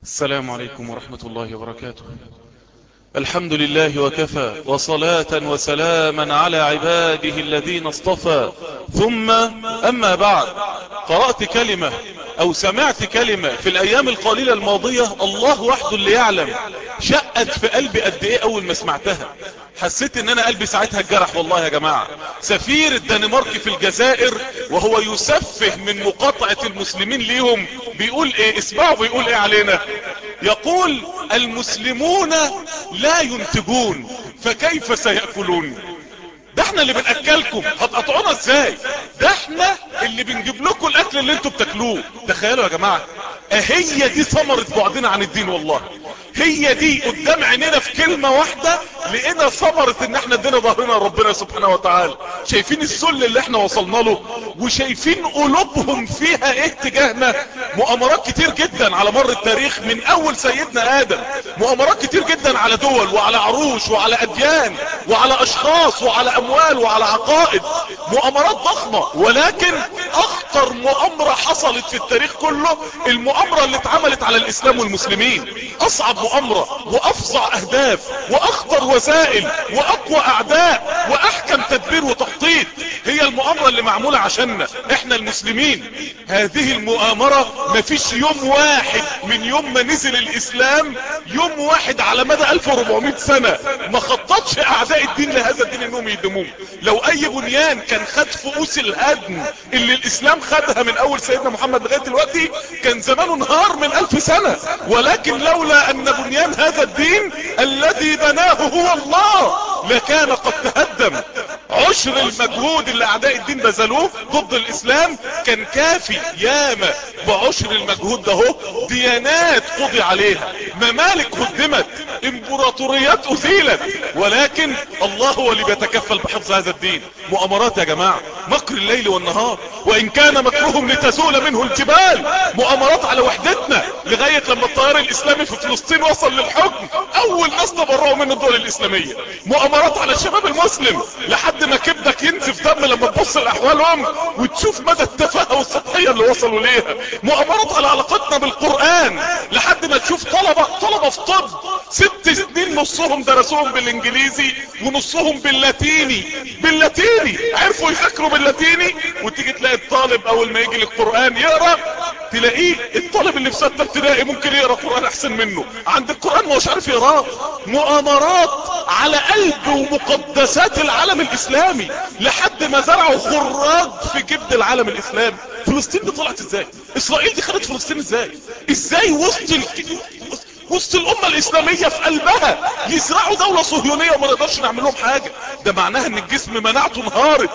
السلام عليكم ورحمة الله وبركاته الحمد لله وكفى وصلاة وسلاما على عباده الذين اصطفى ثم أما بعد قرأت كلمة أو سمعت كلمة في الأيام القليلة الماضية الله وحده اللي يعلم شقت في قلبي قد إيه أول ما سمعتها حسيت ان انا قلبي ساعتها اتجرح والله يا جماعة سفير الدنمارك في الجزائر وهو يسفه من مقاطعة المسلمين ليهم بيقول ايه اسمعوا بيقول ايه علينا يقول المسلمون لا ينتجون فكيف سيأكلون ده احنا اللي بنأكلكم هتقطعونا ازاي ده احنا اللي بنجيب لكم الاكل اللي انتوا بتاكلوه تخيلوا يا جماعة اهي دي ثمرة بعدنا عن الدين والله هي دي قدام عينينا في كلمة واحدة لقينا ثمرة ان احنا ادينا ظهرنا ربنا سبحانه وتعالى شايفين السل اللي احنا وصلنا له وشايفين قلوبهم فيها ايه تجاهنا مؤامرات كتير جدا على مر التاريخ من اول سيدنا ادم مؤامرات كتير جدا على دول وعلى عروش وعلى اديان وعلى اشخاص وعلى اموال وعلى عقائد مؤامرات ضخمة ولكن اخطر مؤامرة حصلت في التاريخ كله المؤامرة اللي اتعملت على الاسلام والمسلمين اصعب مؤامرة وافظع اهداف واخطر وسائل واقوى اعداء واحكم تدبير وتخطيط هي المؤامرة اللي معمولة عشاننا احنا المسلمين هذه المؤامرة مفيش يوم واحد من يوم ما نزل الاسلام يوم واحد على مدى 1400 سنة ما خططش اعداء الدين لهذا الدين انهم يدموه لو اي بنيان كان خد فؤوس الهدم اللي الاسلام خدها من اول سيدنا محمد لغاية دلوقتي كان زمانه انهار من الف سنة ولكن لولا ان بنيان هذا الدين الذي بناه هو الله لكان قد تهدم عشر المجهود اللي اعداء الدين بذلوه ضد الاسلام كان كافي ياما بعشر المجهود ده هو ديانات قضي عليها ممالك هدمت امبراطوريات اثيلت ولكن الله هو اللي بيتكفل بحفظ هذا الدين مؤامرات يا جماعة مكر الليل والنهار وان كان مكرهم لتزول منه الجبال مؤامرات على وحدتنا لغاية لما التيار الاسلامي في فلسطين وصل للحكم اول ناس تبرعوا من الدول الاسلامية مؤامرات على الشباب المسلم لحد ما كبدك ينزف دم لما تبص لاحوالهم وتشوف مدى التفاهة والسطحية اللي وصلوا ليها مؤامرات على علاقتنا بالقرآن لحد ما تشوف طلبة طلبة في طب ست سنين نصهم درسوهم بالانجليزي ونصهم باللاتيني باللاتيني عرفوا يذاكروا باللاتيني وتيجي تلاقي الطالب اول ما يجي للقرآن يقرأ تلاقيه الطالب اللي في ستة ابتدائي ممكن يقرأ قرآن احسن منه عند القرآن ما مش عارف يقراه مؤامرات على قلب ومقدسات العالم الاسلامي لحد ما زرعوا خراج في جبد العالم الاسلامي فلسطين دي طلعت ازاي اسرائيل دي خدت فلسطين ازاي ازاي وسط ال... وسط الامة الاسلامية في قلبها يزرعوا دولة صهيونية وما نقدرش نعمل لهم حاجة ده معناها ان الجسم مناعته انهارت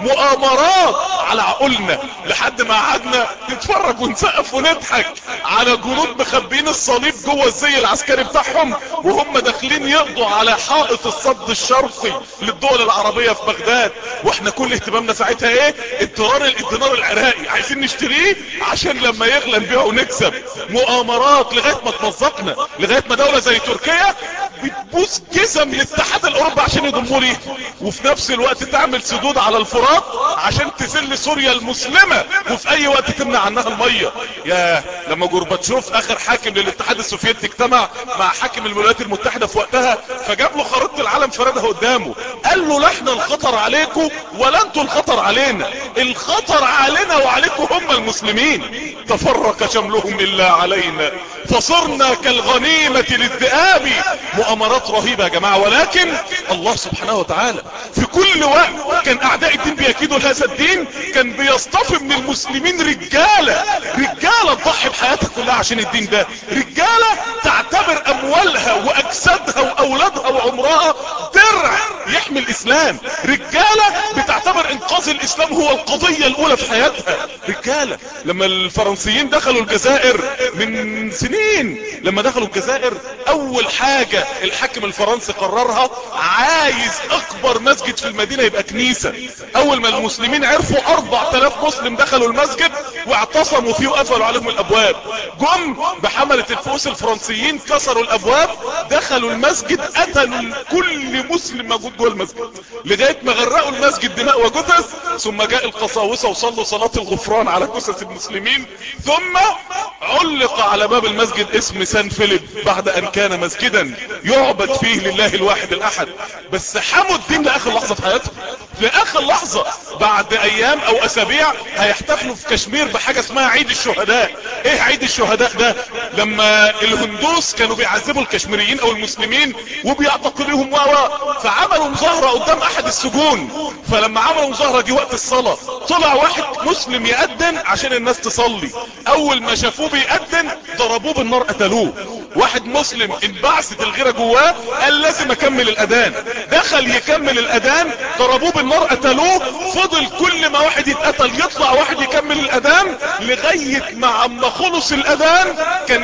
مؤامرات على عقولنا لحد ما قعدنا نتفرج ونسقف ونضحك على جنود مخبين الصليب جوه الزي العسكري بتاعهم وهم داخلين يقضوا على حائط الصد الشرقي للدول العربية في بغداد واحنا كل اهتمامنا ساعتها ايه الدولار الدينار العراقي عايزين نشتريه عشان لما يغلى نبيعه ونكسب مؤامرات لغاية ما تمزقنا لغاية ما دولة زي تركيا بتبوس جزم الاتحاد الاوروبي عشان يضموا ليه وفي نفس الوقت تعمل سدود على الفرات عشان تذل سوريا المسلمة وفي اي وقت تمنع عنها المية يا لما جورباتشوف اخر حاكم للاتحاد السوفيتي اجتمع مع حاكم الولايات المتحدة في وقتها فجاب له خريطة العالم فردها قدامه قال له لا احنا الخطر عليكم ولا انتوا الخطر علينا الخطر علينا وعليكم هم المسلمين تفرق شملهم الا علينا فصرنا كالغنيمة للذئاب مؤامرات رهيبة يا جماعة ولكن الله سبحانه وتعالى في كل وقت كان اعداء الدين بيكيدوا لهذا الدين كان بيصطفي من المسلمين رجالة رجالة تضحي بحياتها كلها عشان الدين ده رجالة تعتبر اموالها واجسادها واولادها وعمرها درع يحمي الاسلام رجالة بتعتبر انقاذ الاسلام هو القضية الاولى في حياتها رجالة لما الفرنسيين دخلوا الجزائر من سنين لما دخلوا الجزائر اول حاجة الحاكم الفرنسي قررها عايز اكبر مسجد في المدينة يبقى كنيسة اول ما المسلمين عرفوا 4000 مسلم دخلوا المسجد واعتصموا فيه وقفلوا عليهم الابواب جم بحملة الفؤوس الفرنسيين كسروا الابواب دخلوا المسجد قتلوا كل كل مسلم موجود جوه المسجد لغاية ما غرقوا المسجد دماء وجثث ثم جاء القساوسة وصلوا صلاة الغفران على جثث المسلمين ثم علق على باب المسجد اسم سان فيليب بعد ان كان مسجدا يعبد فيه لله الواحد الاحد بس حموا الدين لاخر لحظة في حياتهم لاخر لحظة بعد ايام او اسابيع هيحتفلوا في كشمير بحاجة اسمها عيد الشهداء ايه عيد الشهداء ده لما الهندوس كانوا بيعذبوا الكشميريين او المسلمين وبيعتقلوهم و فعملوا مظاهرة قدام احد السجون فلما عملوا مظاهرة جه وقت الصلاة طلع واحد مسلم يأذن عشان الناس تصلي اول ما شافوه بيأذن ضربوه بالنار قتلوه واحد مسلم انبعثت الغيرة جواه قال لازم اكمل الاذان دخل يكمل الاذان ضربوه بالنار قتلوه فضل كل ما واحد يتقتل يطلع واحد يكمل الاذان لغاية ما عما خلص الاذان كان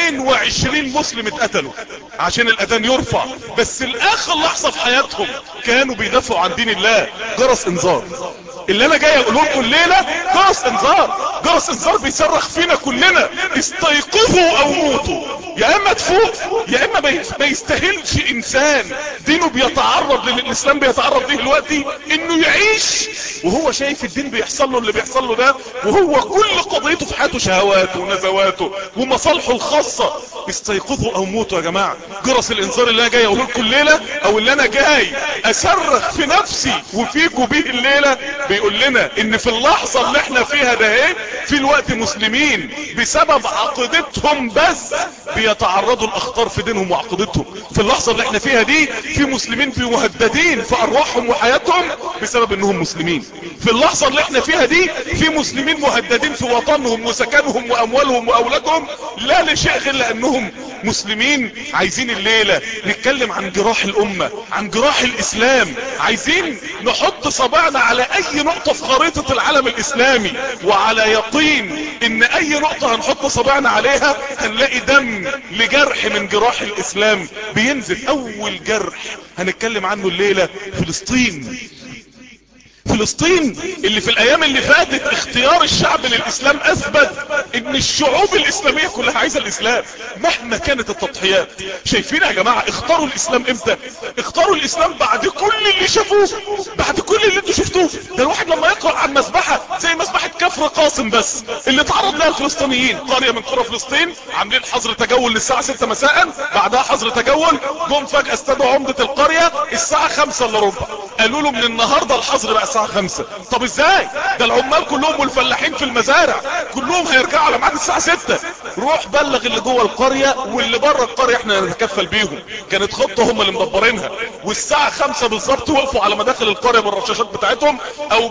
22 مسلم اتقتلوا عشان الاذان يرفع بس الاخر لحظة في حياتهم كانوا بيدافعوا عن دين الله جرس انذار اللي انا جاي اقوله لكم الليله جرس انذار جرس انذار بيصرخ فينا كلنا استيقظوا او موتوا يا اما تفوق يا اما ما يستاهلش انسان دينه بيتعرض للي الاسلام بيتعرض ليه دلوقتي انه يعيش وهو شايف الدين بيحصل له اللي بيحصل له ده وهو كل قضيته في حياته شهواته ونزواته ومصالحه الخاصه استيقظوا او موتوا يا جماعه جرس الانذار اللي انا جاي اقوله لكم الليله او اللي انا جاي اصرخ في نفسي وفيكم بيه الليله بيقول لنا ان في اللحظة اللي احنا فيها ده ايه في الوقت مسلمين بسبب عقيدتهم بس بيتعرضوا الاخطار في دينهم وعقيدتهم في اللحظة اللي احنا فيها دي في مسلمين في مهددين في ارواحهم وحياتهم بسبب انهم مسلمين في اللحظة اللي احنا فيها دي في مسلمين مهددين في وطنهم وسكنهم واموالهم واولادهم لا لشيء غير لانهم مسلمين عايزين الليلة نتكلم عن جراح الامة عن جراح الاسلام عايزين نحط صبعنا على اي نقطة في خريطة العالم الاسلامي وعلى يقين ان اي نقطة هنحط صبعنا عليها هنلاقي دم لجرح من جراح الاسلام بينزل اول جرح هنتكلم عنه الليلة فلسطين فلسطين اللي في الايام اللي فاتت اختيار الشعب للاسلام اثبت ان الشعوب الاسلامية كلها عايزة الاسلام مهما كانت التضحيات شايفين يا جماعة اختاروا الاسلام امتى اختاروا الاسلام بعد كل اللي شافوه بعد كل اللي انتوا شفتوه ده الواحد لما يقرأ عن مسبحة زي مسبحة كفر قاسم بس اللي تعرض لها الفلسطينيين قرية من قرى فلسطين عاملين حظر تجول للساعة 6 مساء بعدها حظر تجول جم فجأة استدعوا عمدة القرية الساعة 5 الا ربع قالوا له من النهاردة الحظر بقى الساعة 5 طب ازاي ده العمال كلهم والفلاحين في المزارع كلهم هيرجعوا على ميعاد الساعة 6 روح بلغ اللي جوه القرية واللي بره القرية احنا نتكفل بيهم كانت خطة هم اللي مدبرينها والساعة 5 بالظبط وقفوا على مداخل القرية بالرشاشات بتاعتهم او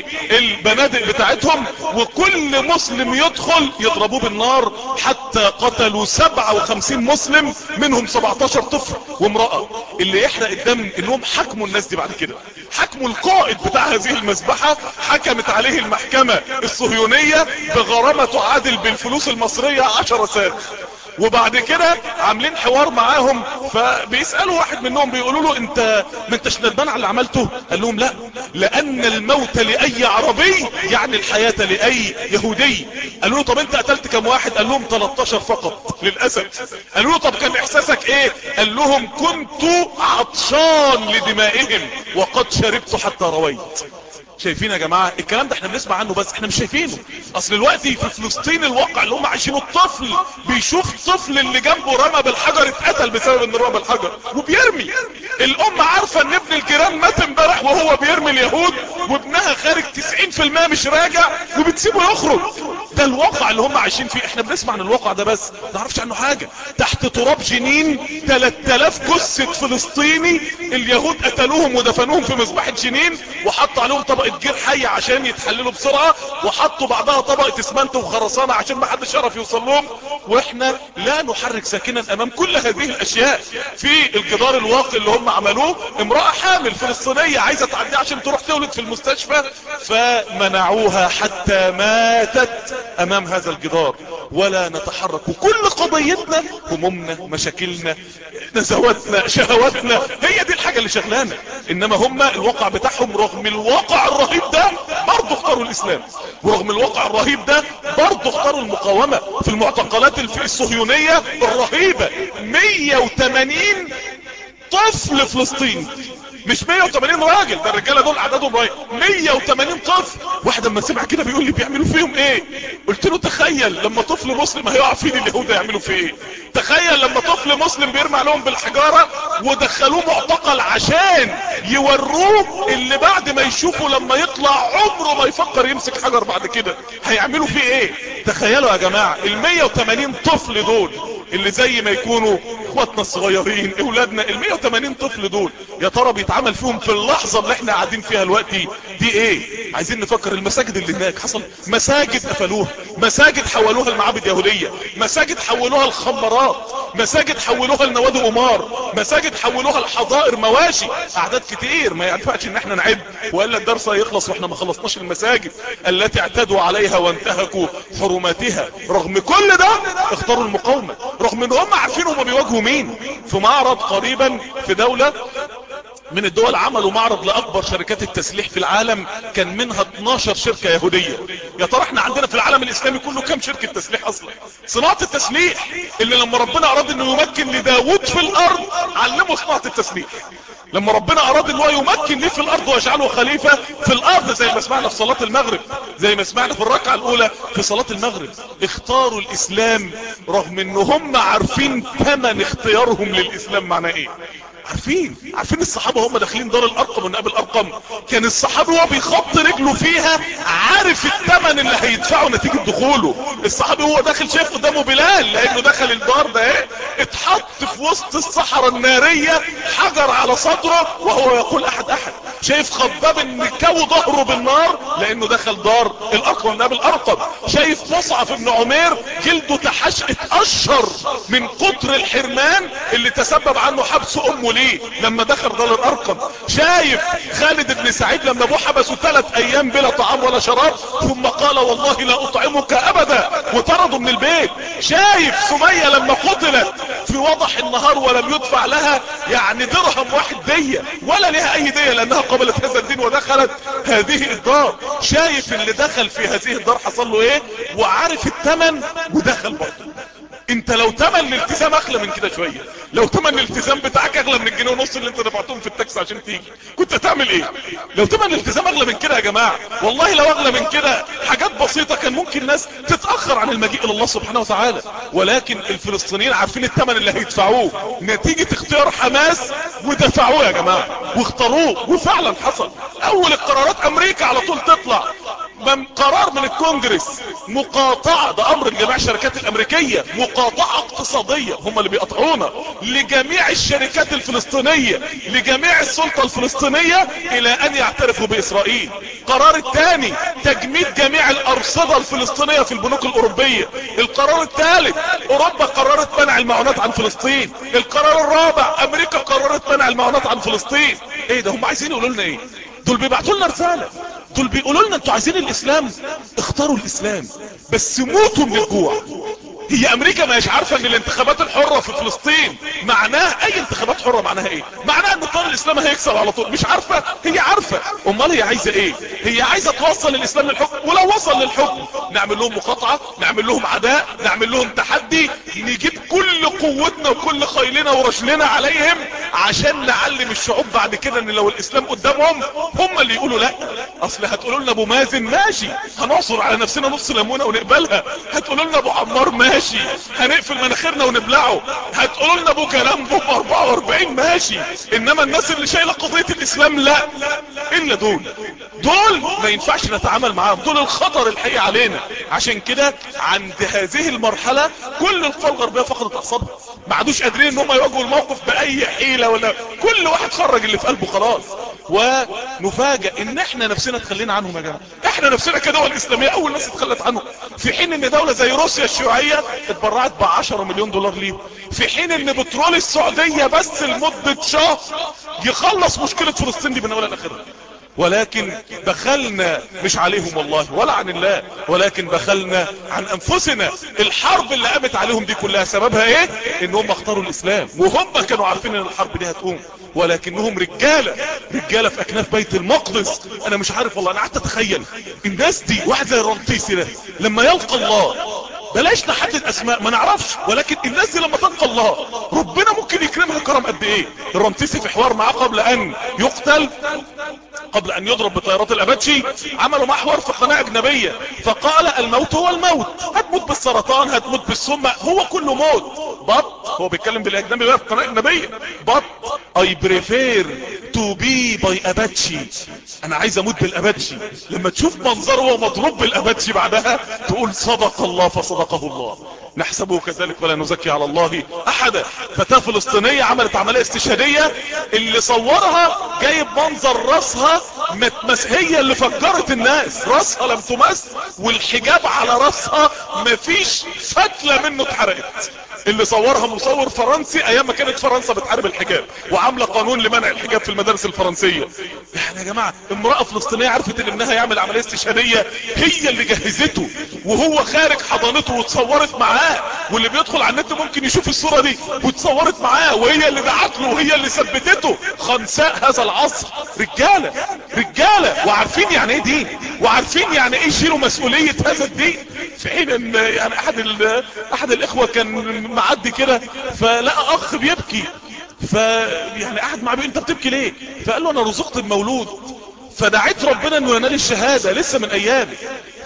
بالبنادق بتاعتهم وكل مسلم يدخل يضربوه بالنار حتى قتلوا 57 مسلم منهم 17 طفل وامرأة اللي يحرق الدم انهم حكموا الناس دي بعد كده حكموا القائد بتاع هذه المذبحة حكمت عليه المحكمة الصهيونية بغرامة تعادل بالفلوس المصرية 10 ساخ وبعد كده عاملين حوار معاهم فبيسألوا واحد منهم بيقولوا له انت ما انتش ندمان على اللي عملته قال لهم لا لان الموت لأي عربي يعني الحياة لأي يهودي قالوا له طب انت قتلت كم واحد قال لهم 13 فقط للأسف قالوا له طب كان احساسك ايه قال لهم كنت عطشان لدمائهم وقد شربت حتى رويت شايفين يا جماعة الكلام ده احنا بنسمع عنه بس احنا مش شايفينه اصل الوقت في فلسطين الواقع اللي هم عايشينه الطفل بيشوف الطفل اللي جنبه رمى بالحجر اتقتل بسبب انه رمى بالحجر وبيرمي الام عارفة ان ابن الجيران مات امبارح وهو بيرمي اليهود وابنها خارج 90% مش راجع وبتسيبه يخرج ده الواقع اللي هم عايشين فيه احنا بنسمع عن الواقع ده بس ما نعرفش عنه حاجة تحت تراب جنين 3000 جثة فلسطيني اليهود قتلوهم ودفنوهم في مذبحة جنين وحطوا عليهم طبقة جير حي عشان يتحللوا بسرعة وحطوا بعدها طبقة اسمنت وخرسانة عشان ما حدش يعرف يوصل لهم واحنا لا نحرك ساكنا امام كل هذه الاشياء في الجدار الواقي اللي هم عملوه امرأة حامل فلسطينية عايزة تعدي عشان تروح تولد في المستشفى فمنعوها حتى ماتت امام هذا الجدار ولا نتحرك وكل قضيتنا همومنا مشاكلنا نزواتنا شهواتنا هي دي الحاجة اللي شغلانا انما هم الواقع بتاعهم رغم الواقع الرهيب ده برضه اختاروا الاسلام ورغم الواقع الرهيب ده برضه اختاروا المقاومة في المعتقلات الصهيونية الرهيبة 180 طفل فلسطيني مش 180 راجل ده الرجاله دول عددهم رايح 180 طفل واحد اما سمع كده بيقول لي بيعملوا فيهم ايه قلت له تخيل لما طفل مسلم هيقع في ايد اليهود يعملوا فيه ايه تخيل لما طفل مسلم بيرمي عليهم بالحجاره ودخلوه معتقل عشان يوروه اللي بعد ما يشوفوا لما يطلع عمره ما يفكر يمسك حجر بعد كده هيعملوا فيه ايه تخيلوا يا جماعه ال 180 طفل دول اللي زي ما يكونوا اخواتنا الصغيرين اولادنا ال 180 طفل دول يا ترى بيتعمل فيهم في اللحظه اللي احنا قاعدين فيها دلوقتي دي ايه عايزين نفكر المساجد اللي هناك حصل مساجد قفلوها مساجد حولوها لمعابد يهوديه مساجد حولوها لخمرات مساجد حولوها لنوادي قمار مساجد حولوها لحظائر مواشي اعداد كتير ما ينفعش ان احنا نعد والا الدرس هيخلص واحنا ما خلصناش المساجد التي اعتدوا عليها وانتهكوا حرماتها رغم كل ده اختاروا المقاومه رغم ان هم عارفين هم بيواجهوا مين في معرض قريبا في دولة من الدول عملوا معرض لاكبر شركات التسليح في العالم كان منها 12 شركة يهودية يا ترى احنا عندنا في العالم الاسلامي كله كم شركة تسليح اصلا صناعة التسليح اللي لما ربنا اراد انه يمكن لداود في الارض علمه صناعة التسليح لما ربنا اراد ان هو يمكن ليه في الارض ويجعله خليفة في الارض زي ما سمعنا في صلاة المغرب زي ما سمعنا في الركعة الاولى في صلاة المغرب اختاروا الاسلام رغم ان هم عارفين ثمن اختيارهم للاسلام معناه ايه عارفين عارفين الصحابة هم داخلين دار الارقم من قبل الارقم كان الصحابي وهو بيخط رجله فيها عارف الثمن اللي هيدفعه نتيجة دخوله الصحابي هو داخل شايف قدامه بلال لانه دخل الدار ده ايه اتحط في وسط الصحراء النارية حجر على صدره وهو يقول احد احد شايف خباب ان كو ظهره بالنار لانه دخل دار الارقم من قبل الارقم شايف مصعب بن عمير جلده تحش اتقشر من قطر الحرمان اللي تسبب عنه حبس امه ليه لما دخل دار الارقم شايف خالد بن سعيد لما ابوه حبسه ثلاث ايام بلا طعام ولا شراب ثم قال والله لا اطعمك ابدا وطرده من البيت شايف سمية لما قتلت في وضح النهار ولم يدفع لها يعني درهم واحد دية ولا لها اي دية لانها قبلت هذا الدين ودخلت هذه الدار شايف اللي دخل في هذه الدار حصل له ايه وعارف الثمن ودخل برضه انت لو تمن الالتزام اغلى من كده شوية لو تمن الالتزام بتاعك اغلى من الجنيه ونص اللي انت دفعتهم في التاكسي عشان تيجي كنت هتعمل ايه لو تمن الالتزام اغلى من كده يا جماعة والله لو اغلى من كده حاجات بسيطة كان ممكن الناس تتأخر عن المجيء الى الله سبحانه وتعالى ولكن الفلسطينيين عارفين الثمن اللي هيدفعوه نتيجة اختيار حماس ودفعوه يا جماعة واختاروه وفعلا حصل اول القرارات امريكا على طول تطلع قرار من الكونجرس مقاطعة ده امر لجميع الشركات الامريكية مقاطعة اقتصادية هم اللي بيقطعونا لجميع الشركات الفلسطينية لجميع السلطة الفلسطينية الى ان يعترفوا باسرائيل قرار الثاني تجميد جميع الارصدة الفلسطينية في البنوك الاوروبية القرار الثالث اوروبا قررت منع المعونات عن فلسطين القرار الرابع امريكا قررت منع المعونات عن فلسطين ايه ده هم عايزين يقولوا لنا ايه دول بيبعتوا لنا رسالة دول بيقولوا لنا انتوا عايزين الاسلام اختاروا الاسلام بس موتوا من الجوع هي امريكا مش عارفة ان الانتخابات الحرة في فلسطين معناها اي انتخابات حرة معناها ايه معناها ان الطار الاسلام هيكسب على طول مش عارفة هي عارفة امال هي عايزة ايه هي عايزة توصل الاسلام للحكم ولو وصل للحكم نعمل لهم مقاطعة نعمل لهم عداء نعمل لهم تحدي نجيب كل قوتنا وكل خيلنا ورجلنا عليهم عشان نعلم الشعوب بعد كده ان لو الاسلام قدامهم هم اللي يقولوا لا اصل هتقولوا لنا ابو مازن ماشي هنعصر على نفسنا نص ليمونه ونقبلها هتقولوا لنا ابو عمار ماشي هنقفل مناخيرنا ونبلعه هتقولوا لنا ابو كلام بوم 44 ماشي انما الناس اللي شايله قضيه الاسلام لا الا دول دول ما ينفعش نتعامل معاهم دول الخطر الحقيقي علينا عشان كده عند هذه المرحله كل القوى الغربيه فقدت اعصابها ما عادوش قادرين ان هم يواجهوا الموقف باي حيله ولا كل واحد خرج اللي في قلبه خلاص ونفاجئ ان احنا نفسنا تخلينا عنهم يا جماعه احنا نفسنا كدول اسلاميه اول ناس اتخلت عنهم في حين ان دوله زي روسيا الشيوعيه اتبرعت ب 10 مليون دولار ليهم في حين ان بترول السعوديه بس لمده شهر يخلص مشكله فلسطين دي من اولها لاخرها ولكن بخلنا مش عليهم والله ولا عن الله ولكن بخلنا عن انفسنا الحرب اللي قامت عليهم دي كلها سببها ايه ان هم اختاروا الاسلام وهم كانوا عارفين ان الحرب دي هتقوم ولكنهم رجالة رجالة في اكناف بيت المقدس انا مش عارف والله انا قعدت اتخيل الناس دي واحد زي الرنطيسي ده لما يلقى الله بلاش نحدد اسماء ما نعرفش ولكن الناس دي لما تلقى الله ربنا ممكن يكرمها كرم قد ايه الرمسيسي في حوار معاه قبل ان يقتل قبل ان يضرب بطيارات الاباتشي عملوا محور في قناة اجنبية فقال الموت هو الموت هتموت بالسرطان هتموت بالسم هو كله موت بط هو بيتكلم بالاجنبي بقى في قناة اجنبية بط I prefer to be by اباتشي انا عايز اموت بالاباتشي لما تشوف منظره هو مضروب بالاباتشي بعدها تقول صدق الله فصدقه الله نحسبه كذلك ولا نزكي على الله احدا فتاة فلسطينية عملت عملية استشهادية اللي صورها جايب منظر راسها متمس هي اللي فجرت الناس راسها لم تمس والحجاب على راسها مفيش فتلة منه اتحرقت اللي صورها مصور فرنسي ايام ما كانت فرنسا بتحارب الحجاب وعامله قانون لمنع الحجاب في المدارس الفرنسيه يعني يا جماعه امراه فلسطينيه عرفت ان ابنها يعمل عمليه استشهاديه هي اللي جهزته وهو خارج حضانته واتصورت معاه واللي بيدخل على النت ممكن يشوف الصوره دي واتصورت معاه وهي اللي دعت له وهي اللي ثبتته خنساء هذا العصر رجاله رجاله وعارفين يعني ايه دين وعارفين يعني ايه يشيلوا مسؤوليه هذا الدين في حين ان يعني احد احد الاخوه كان معدي كده فلقى اخ بيبكي ف يعني قاعد معاه انت بتبكي ليه فقال له انا رزقت المولود فدعيت ربنا انه ينال الشهادة لسه من ايامي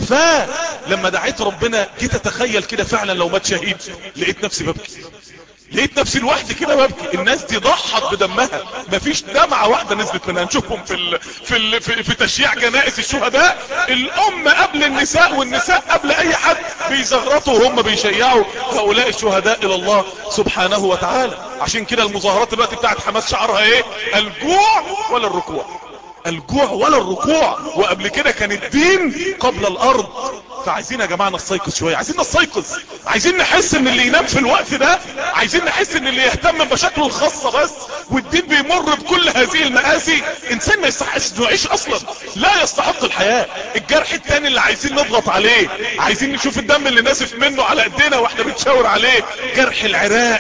فلما دعيت ربنا جيت اتخيل كده فعلا لو مات شهيد لقيت نفسي ببكي لقيت نفسي لوحدي كده ببكي الناس دي ضحت بدمها مفيش دمعة واحدة نزلت منها نشوفهم في ال... في, ال... في في تشييع جنائز الشهداء الام قبل النساء والنساء قبل اي حد بيزغرطوا وهم بيشيعوا هؤلاء الشهداء الى الله سبحانه وتعالى عشان كده المظاهرات دلوقتي بتاعت حماس شعارها ايه الجوع ولا الركوع الجوع ولا الركوع وقبل كده كان الدين قبل الارض فعايزين يا جماعة نستيقظ شوية عايزين نستيقظ عايزين نحس ان اللي ينام في الوقت ده عايزين نحس ان اللي يهتم بمشاكله الخاصة بس والدين بيمر بكل هذه المآسي انسان ما يستحقش انه يعيش اصلا لا يستحق الحياة الجرح التاني اللي عايزين نضغط عليه عايزين نشوف الدم اللي ناسف منه على ايدينا واحنا بنشاور عليه جرح العراق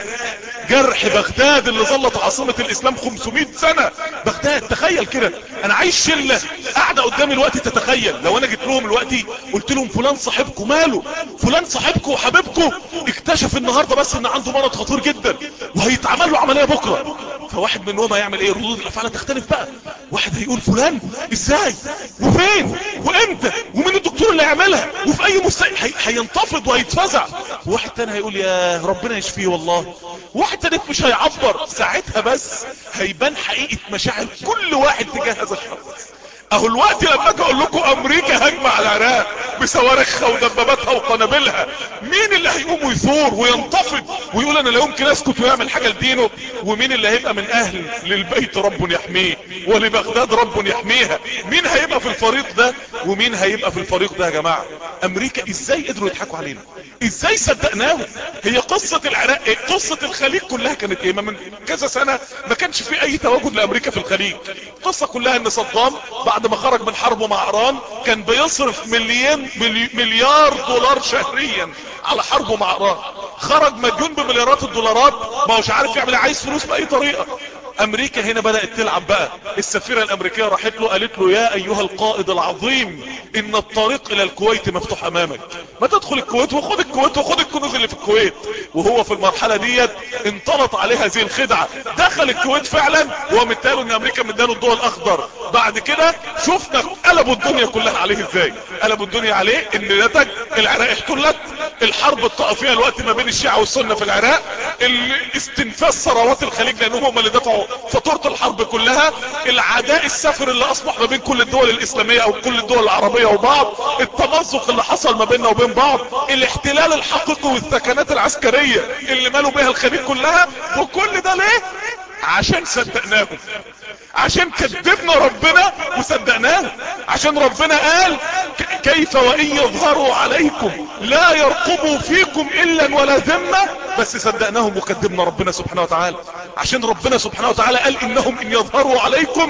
جرح بغداد اللي ظلت عاصمة الاسلام 500 سنة بغداد تخيل كده انا عايش شلة قاعدة قدامي الوقت تتخيل لو انا جيت لهم الوقت قلت لهم فلان صاحبكم ماله فلان صاحبكم وحبيبكم اكتشف النهاردة بس ان عنده مرض خطير جدا وهيتعمل له عملية بكرة فواحد منهم هيعمل ايه ردود الافعال تختلف بقى واحد هيقول فلان ازاي وفين وامتى ومين الدكتور اللي هيعملها وفي اي مستقبل هي... هينتفض وهيتفزع وواحد تاني هيقول يا ربنا يشفيه والله واحد تالت مش هيعبر ساعتها بس هيبان حقيقة مشاعر كل واحد تجاه هذا الشخص اهو الوقت لما اجي اقول لكم امريكا هجمة على العراق بصواريخها ودباباتها وقنابلها مين اللي هيقوم ويثور وينتفض ويقول انا لا يمكن اسكت ويعمل حاجة لدينه ومين اللي هيبقى من اهل للبيت رب يحميه ولبغداد رب يحميها مين هيبقى في الفريق ده ومين هيبقى في الفريق ده يا جماعة امريكا ازاي قدروا يضحكوا علينا ازاي صدقناهم هي قصة العراق ايه قصة الخليج كلها كانت ايه ما من كذا سنة ما كانش في اي تواجد لامريكا في الخليج القصة كلها ان صدام بعد ما خرج من حربه مع ايران كان بيصرف مليون مليار دولار شهريا على حربه مع ايران خرج مديون بمليارات الدولارات ما هوش عارف يعمل عايز فلوس باي طريقة امريكا هنا بدأت تلعب بقى السفيرة الامريكية راحت له قالت له يا ايها القائد العظيم ان الطريق الى الكويت مفتوح امامك ما تدخل الكويت وخد الكويت وخد الكنوز اللي في الكويت وهو في المرحلة ديت انطلت عليه هذه الخدعة دخل الكويت فعلا ومثاله ان امريكا مداله الضوء الاخضر بعد كده شفنا قلبوا الدنيا كلها عليه ازاي قلبوا الدنيا عليه ان نتج العراق احتلت الحرب الطائفية الوقت ما بين الشيعة والسنة في العراق استنفاذ ثروات الخليج لانهم هم اللي دفعوا فاتورة الحرب كلها العداء السفر اللي اصبح ما بين كل الدول الاسلامية او كل الدول العربية وبعض التمزق اللي حصل ما بيننا وبين بعض الاحتلال الحقيقي والثكنات العسكرية اللي مالوا بها الخليج كلها وكل ده ليه عشان صدقناهم عشان كذبنا ربنا وصدقناه عشان ربنا قال كيف وان يظهروا عليكم لا يرقبوا فيكم الا ولا ذمة بس صدقناهم وكذبنا ربنا سبحانه وتعالى عشان ربنا سبحانه وتعالى قال انهم ان يظهروا عليكم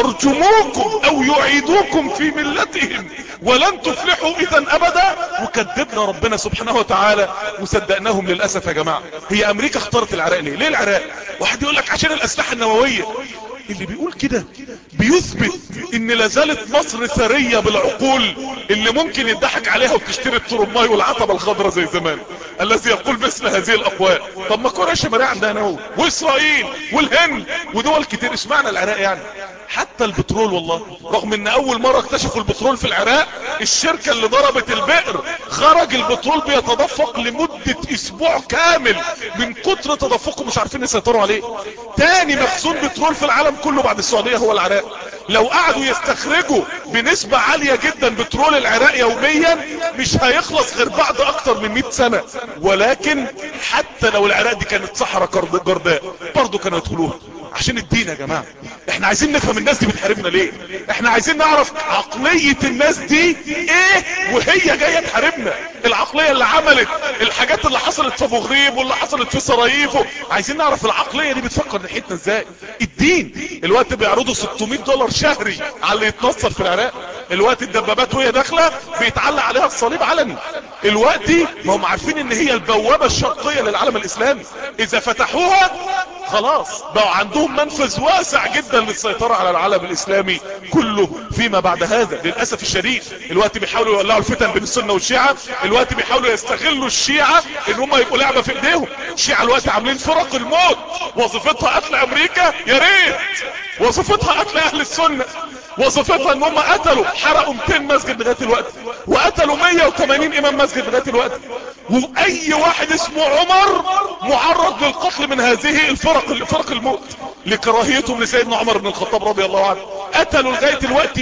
يرجموكم او يعيدوكم في ملتهم ولن تفلحوا اذا ابدا وكذبنا ربنا سبحانه وتعالى وصدقناهم للاسف يا جماعة هي امريكا اختارت العراق ليه ليه العراق واحد يقول لك عشان الاسلحة النووية اللي بيقول كده بيثبت ان لازالت مصر ثرية بالعقول اللي ممكن يضحك عليها وتشتري الترماي والعتبة الخضراء زي زمان الذي يقول مثل هذه الاقوال طب ما كوريا الشمالية عندنا اهو واسرائيل والهند ودول كتير اشمعنى العراق يعني حتى البترول والله رغم ان اول مرة اكتشفوا البترول في العراق الشركة اللي ضربت البئر خرج البترول بيتدفق لمدة اسبوع كامل من كتر تدفقه مش عارفين يسيطروا عليه تاني مخزون بترول في العالم كله بعد السعودية هو العراق لو قعدوا يستخرجوا بنسبة عالية جدا بترول العراق يوميا مش هيخلص غير بعد اكتر من 100 سنة ولكن حتى لو العراق دي كانت صحراء جرداء برضو كانوا يدخلوها عشان الدين يا جماعة احنا عايزين نفهم الناس دي بتحاربنا ليه احنا عايزين نعرف عقلية الناس دي ايه وهي جاية تحاربنا العقلية اللي عملت الحاجات اللي حصلت في ابو غريب واللي حصلت في سراييفو عايزين نعرف العقلية دي بتفكر ناحيتنا ازاي الدين الوقت بيعرضوا 600 دولار شهري على اللي يتنصر في العراق الوقت الدبابات وهي داخلة بيتعلق عليها الصليب علني الوقت ما هم عارفين ان هي البوابة الشرقية للعالم الاسلامي اذا فتحوها خلاص بقوا عندهم منفذ واسع جدا للسيطرة على العالم الاسلامي كله فيما بعد هذا للأسف الشديد الوقت بيحاولوا يولعوا الفتن بين السنة والشيعة الوقت بيحاولوا يستغلوا الشيعة ان هم يبقوا لعبة في ايديهم الشيعة الوقت عاملين فرق الموت وظيفتها قتل امريكا يا ريت وظيفتها قتل اهل السنة وظيفتها ان هم قتلوا حرقوا 200 مسجد لغاية الوقت وقتلوا 180 امام مسجد لغاية الوقت واي واحد اسمه عمر معرض للقتل من هذه الفرق فرق الموت لكراهيتهم لسيدنا عمر بن الخطاب رضي الله عنه قتلوا لغاية الوقت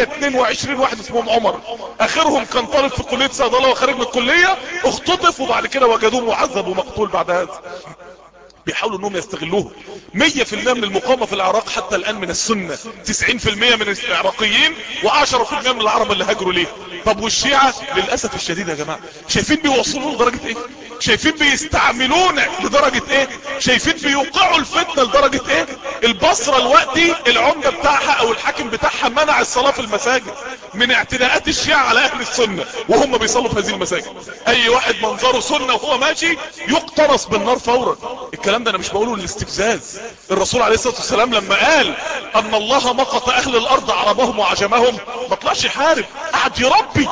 122 واحد اسمهم عمر اخرهم كان طالب في كلية صيدلة وخارج من الكلية اختطف وبعد كده وجدوه معذب ومقتول بعد هذا بيحاولوا انهم يستغلوه 100% من المقاومة في العراق حتى الان من السنة 90% من العراقيين و10% من العرب اللي هاجروا ليه طب والشيعة للأسف الشديد يا جماعة شايفين بيوصلوا لدرجة ايه شايفين بيستعملون لدرجة ايه شايفين بيوقعوا الفتنة لدرجة ايه البصرة الوقتي العمدة بتاعها او الحاكم بتاعها منع الصلاة في المساجد من اعتداءات الشيعة على اهل السنة وهم بيصلوا في هذه المساجد اي واحد منظره سنة وهو ماشي يقتنص بالنار فورا الكلام ده انا مش بقوله للاستفزاز الرسول عليه الصلاة والسلام لما قال ان الله مقت اهل الارض عربهم وعجمهم ما طلعش يحارب قعد يربي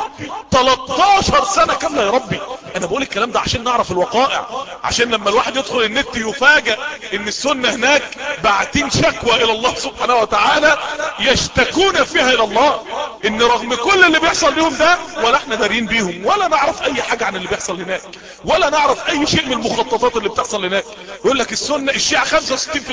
13 سنة كاملة يربي انا بقول الكلام ده عشان نعرف الوقائع عشان لما الواحد يدخل النت يفاجأ ان السنة هناك باعتين شكوى الى الله سبحانه وتعالى يشتكون فيها الى الله ان رغم كل اللي بيحصل بيهم ده ولا احنا دارين بيهم ولا نعرف اي حاجة عن اللي بيحصل هناك ولا نعرف اي شيء من المخططات اللي بتحصل هناك يقول لك السنة الشيعة 65%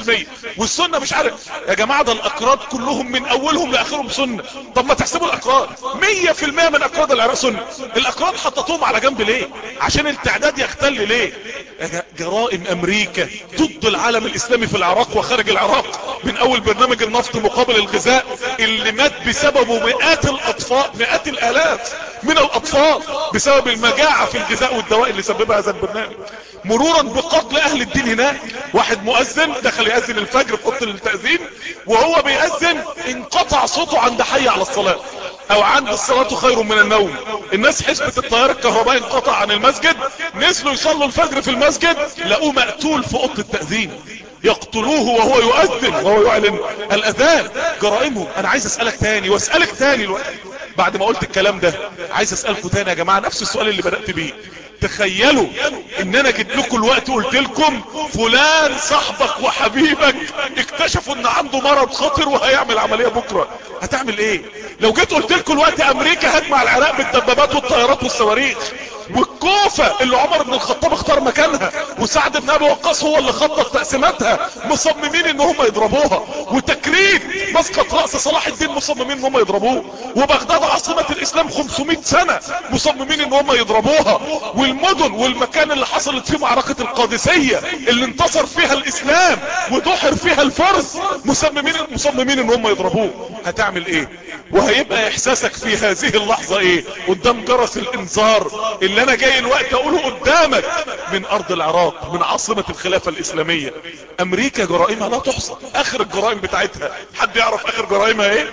والسنة مش عارف يا جماعة ده الاكراد كلهم من اولهم لاخرهم سنة طب ما تحسبوا الاكراد 100% من اكراد العراق سنة الاكراد حطتوهم على جنب ليه عشان التعداد يختل ليه جرائم امريكا ضد العالم الاسلامي في العراق وخارج العراق من اول برنامج النفط مقابل الغذاء اللي مات بسببه مئات الاطفال مئات الالاف من الاطفال بسبب المجاعة في الغذاء والدواء اللي سببها هذا البرنامج مرورا بقتل اهل الدين هناك واحد مؤذن دخل يأذن الفجر في اوضه التأذين وهو بيأذن انقطع صوته عند حي على الصلاة او عند الصلاة خير من النوم الناس حسبة التيار الكهربائي انقطع عن المسجد نزلوا يصلوا الفجر في المسجد لقوه مقتول في اوضه التأذين يقتلوه وهو يؤذن وهو يعلن الاذان جرائمهم انا عايز اسألك تاني واسألك تاني الوقت بعد ما قلت الكلام ده عايز اسألكم تاني يا جماعة نفس السؤال اللي بدأت بيه تخيلوا ان انا جيت لكم الوقت قلت لكم فلان صاحبك وحبيبك اكتشفوا ان عنده مرض خطر وهيعمل عملية بكرة هتعمل ايه لو جيت قلت لكم الوقت امريكا هتمع العراق بالدبابات والطيارات والصواريخ والكوفة اللي عمر بن الخطاب اختار مكانها وسعد بن ابي وقاص هو اللي خطط تقسيماتها مصممين ان هم يضربوها وتكريم مسقط رأس صلاح الدين مصممين ان هم يضربوه وبغداد عاصمة الاسلام 500 سنة مصممين ان هم يضربوها والمدن والمكان اللي حصلت فيه معركة القادسية اللي انتصر فيها الاسلام ودحر فيها الفرس مصممين مصممين ان هم يضربوه هتعمل ايه وهيبقى احساسك في هذه اللحظة ايه قدام جرس الانذار اللي انا جاي الوقت اقوله قدامك من ارض العراق من عاصمة الخلافة الاسلامية امريكا جرائمها لا تحصى اخر الجرائم بتاعتها حد يعرف اخر جرائمها ايه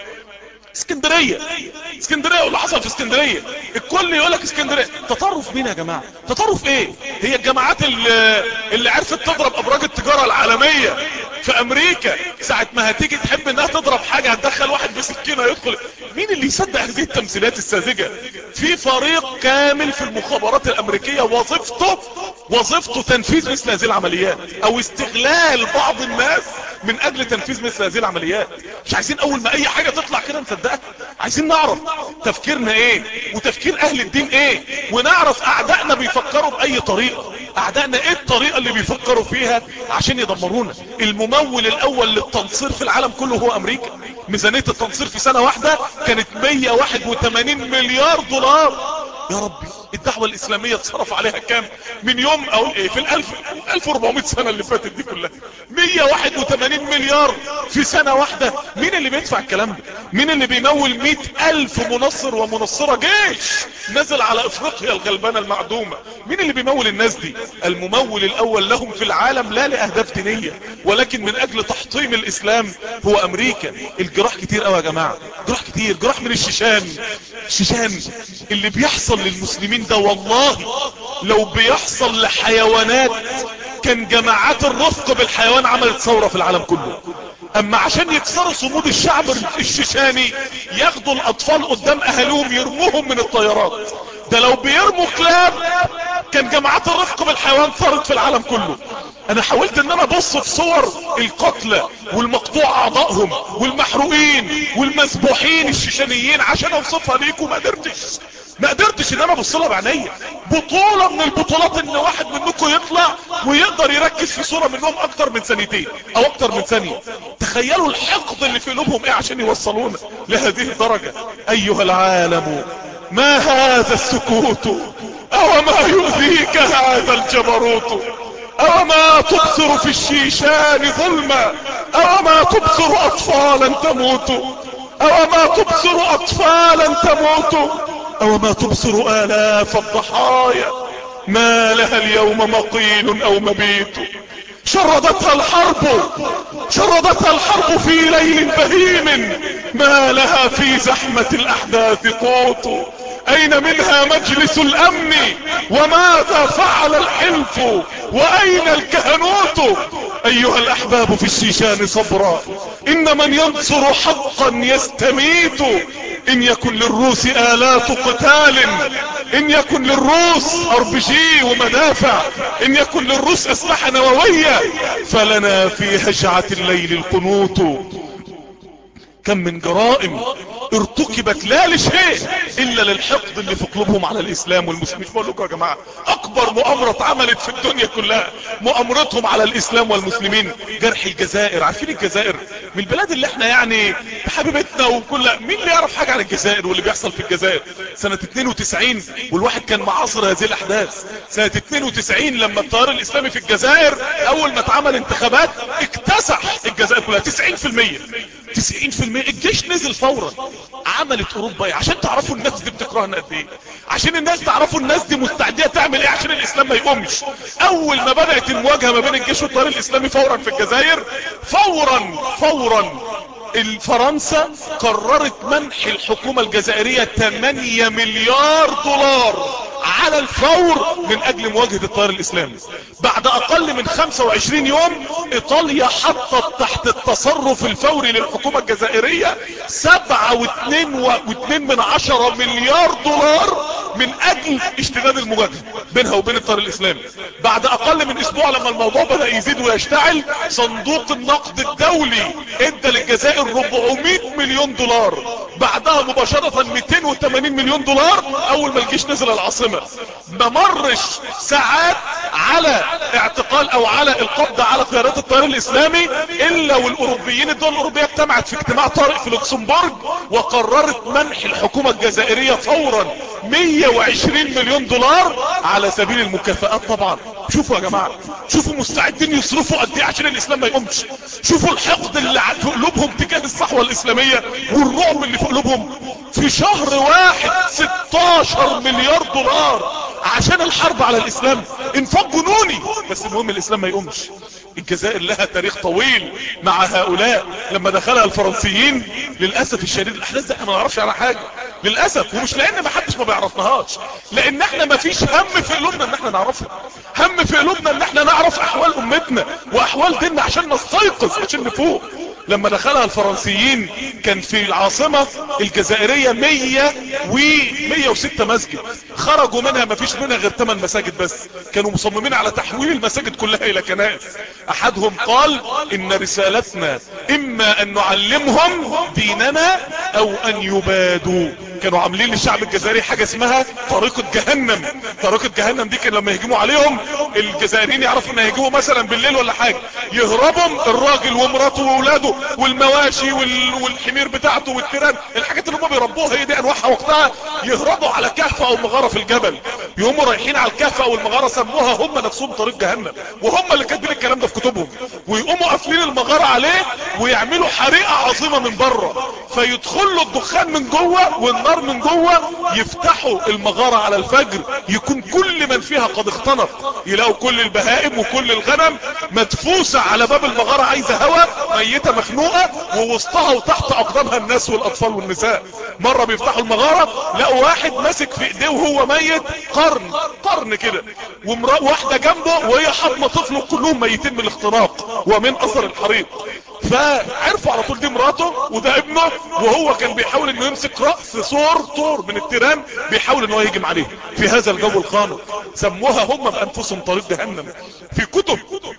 اسكندرية اسكندرية واللي حصل في اسكندرية الكل يقولك اسكندرية تطرف مين يا جماعة تطرف ايه هي الجماعات اللي, اللي عرفت تضرب ابراج التجارة العالمية في امريكا ساعة ما هتيجي تحب انها تضرب حاجة هتدخل واحد بسكينة يدخل مين اللي يصدق هذه التمثيلات الساذجة في فريق كامل في المخابرات الامريكية وظيفته وظيفته تنفيذ مثل هذه العمليات او استغلال بعض الناس من اجل تنفيذ مثل هذه العمليات مش عايزين اول ما اي حاجة تطلع كده نصدقها عايزين نعرف تفكيرنا ايه وتفكير اهل الدين ايه ونعرف اعدائنا بيفكروا باي طريقة اعدائنا ايه الطريقة اللي بيفكروا فيها عشان يدمرونا الممول الاول للتنصير في العالم كله هو امريكا ميزانية التنصير في سنة واحدة كانت 181 مليار دولار يا ربي الدعوة الاسلامية اتصرف عليها كام من يوم او ايه في الالف 1400 سنة اللي فاتت دي كلها 181 مليار في سنة واحدة مين اللي بيدفع الكلام ده مين اللي بيمول 100 الف منصر ومنصرة جيش نزل على افريقيا الغلبانة المعدومة مين اللي بيمول الناس دي الممول الاول لهم في العالم لا لاهداف دينية ولكن من اجل تحطيم الاسلام هو امريكا الجراح كتير قوي يا جماعة جراح كتير جراح من الشيشان الشيشان اللي بيحصل للمسلمين ده والله لو بيحصل لحيوانات كان جماعات الرفق بالحيوان عملت ثورة في العالم كله اما عشان يكسروا صمود الشعب الشيشاني ياخدوا الاطفال قدام اهاليهم يرموهم من الطيارات ده لو بيرموا كلاب كان جماعات الرفق بالحيوان ثارت في العالم كله انا حاولت ان انا ابص في صور القتلى والمقطوع اعضائهم والمحروقين والمذبوحين الشيشانيين عشان اوصفها ليكم ما قدرتش ما قدرتش ان انا ابص لها بعينيا بطولة من البطولات ان واحد منكم يطلع ويقدر يركز في صورة منهم اكتر من ثانيتين او اكتر من ثانية تخيلوا الحقد اللي في قلوبهم ايه عشان يوصلونا لهذه الدرجة ايها العالم ما هذا السكوت او ما يؤذيك هذا الجبروت او ما تبصر في الشيشان ظلما او ما تبصر اطفالا تموت او ما تبصر اطفالا تموت او ما تبصر الاف الضحايا ما لها اليوم مقيل او مبيت شردتها الحرب شردتها الحرب في ليل بهيم ما لها في زحمة الاحداث قوت اين منها مجلس الامن وماذا فعل الحلف واين الكهنوت ايها الاحباب في الشيشان صبرا ان من ينصر حقا يستميت ان يكن للروس الات قتال ان يكن للروس ار بي جي ومدافع ان يكن للروس اسلحة نووية فلنا في هجعة الليل القنوت كم من جرائم ارتكبت لا لشيء الا للحقد اللي في قلوبهم على الاسلام والمسلمين بقول لكم يا جماعه اكبر مؤامره اتعملت في الدنيا كلها مؤامرتهم على الاسلام والمسلمين جرح الجزائر عارفين الجزائر من البلاد اللي احنا يعني حبيبتنا وكل مين اللي يعرف حاجه عن الجزائر واللي بيحصل في الجزائر سنه 92 والواحد كان معاصر هذه الاحداث سنه 92 لما التيار الاسلامي في الجزائر اول ما اتعمل انتخابات اكتسح الجزائر كلها 90% 90% الجيش نزل فورا عملت اوروبا ايه عشان تعرفوا الناس دي بتكرهنا قد ايه عشان الناس تعرفوا الناس دي مستعديه تعمل ايه عشان الاسلام ما يقومش اول ما بدات المواجهه ما بين الجيش والتيار الاسلامي فورا في الجزائر فورا فورا الفرنسا قررت منح الحكومة الجزائرية 8 مليار دولار على الفور من اجل مواجهة التيار الاسلامي بعد اقل من 25 يوم ايطاليا حطت تحت التصرف الفوري للحكومة الجزائرية 7.2 من عشرة مليار دولار من اجل اشتداد المواجهة بينها وبين التيار الاسلامي بعد اقل من اسبوع لما الموضوع بدأ يزيد ويشتعل صندوق النقد الدولي ادى للجزائر 400 مليون دولار بعدها مباشرة 280 مليون دولار اول ما الجيش نزل العاصمة ما مرش ساعات على اعتقال او على القبض على قيادات التيار الاسلامي الا والاوروبيين الدول الاوروبية اجتمعت في اجتماع طارئ في لوكسمبورغ وقررت منح الحكومة الجزائرية فورا 120 مليون دولار على سبيل المكافآت طبعا شوفوا يا جماعة شوفوا مستعدين يصرفوا قد ايه عشان الاسلام ما يقومش شوفوا الحقد اللي في قلوبهم تجاه الصحوة الاسلامية والرعب اللي في قلوبهم في شهر واحد 16 مليار دولار عشان الحرب على الاسلام انفاق جنوني بس المهم الاسلام ما يقومش الجزائر لها تاريخ طويل مع هؤلاء لما دخلها الفرنسيين للأسف الشديد الاحداث دي احنا ما نعرفش عنها حاجة للأسف ومش لان ما حدش ما بيعرفناهاش لان احنا ما فيش هم في قلوبنا ان احنا نعرفها هم في قلوبنا ان احنا نعرف احوال امتنا واحوال ديننا عشان نستيقظ نستيقظ عشان نفوق لما دخلها الفرنسيين كان في العاصمة الجزائرية 100 و 106 مسجد خرجوا منها ما فيش منها غير 8 مساجد بس كانوا مصممين على تحويل المساجد كلها الى كنائس احدهم قال ان رسالتنا اما ان نعلمهم ديننا او ان يبادوا كانوا عاملين للشعب الجزائري حاجة اسمها طريقة جهنم طريقة جهنم دي كان لما يهجموا عليهم الجزائريين يعرفوا ان هيهجموا مثلا بالليل ولا حاجة يهربوا الراجل ومراته واولاده والمواشي وال... والحمير بتاعته والتيران الحاجات اللي هم بيربوها هي دي انواعها وقتها يهربوا على كهف او مغارة في الجبل يقوموا رايحين على الكهف او المغارة سموها هم نفسهم طريق جهنم وهم اللي كاتبين الكلام ده في كتبهم ويقوموا قافلين المغارة عليه ويعملوا حريقة عظيمة من بره فيدخلوا الدخان من جوه والنار من جوه يفتحوا المغارة على الفجر يكون كل من فيها قد اختنق يلاقوا كل البهائم وكل الغنم مدفوسة على باب المغارة عايزة هواء ميتة مخنوقة ووسطها وتحت اقدامها الناس والاطفال والنساء مرة بيفتحوا المغارة لقوا واحد ماسك في ايديه وهو ميت قرن قرن كده ومرأة واحدة جنبه وهي حاطمة طفله كلهم ميتين من الاختناق ومن اثر الحريق فعرفوا على طول دي مراته وده ابنه وهو كان بيحاول انه يمسك رأس صور طور من التيران بيحاول انه يهجم عليه في هذا الجو الخانق سموها هم بانفسهم طريق جهنم في كتب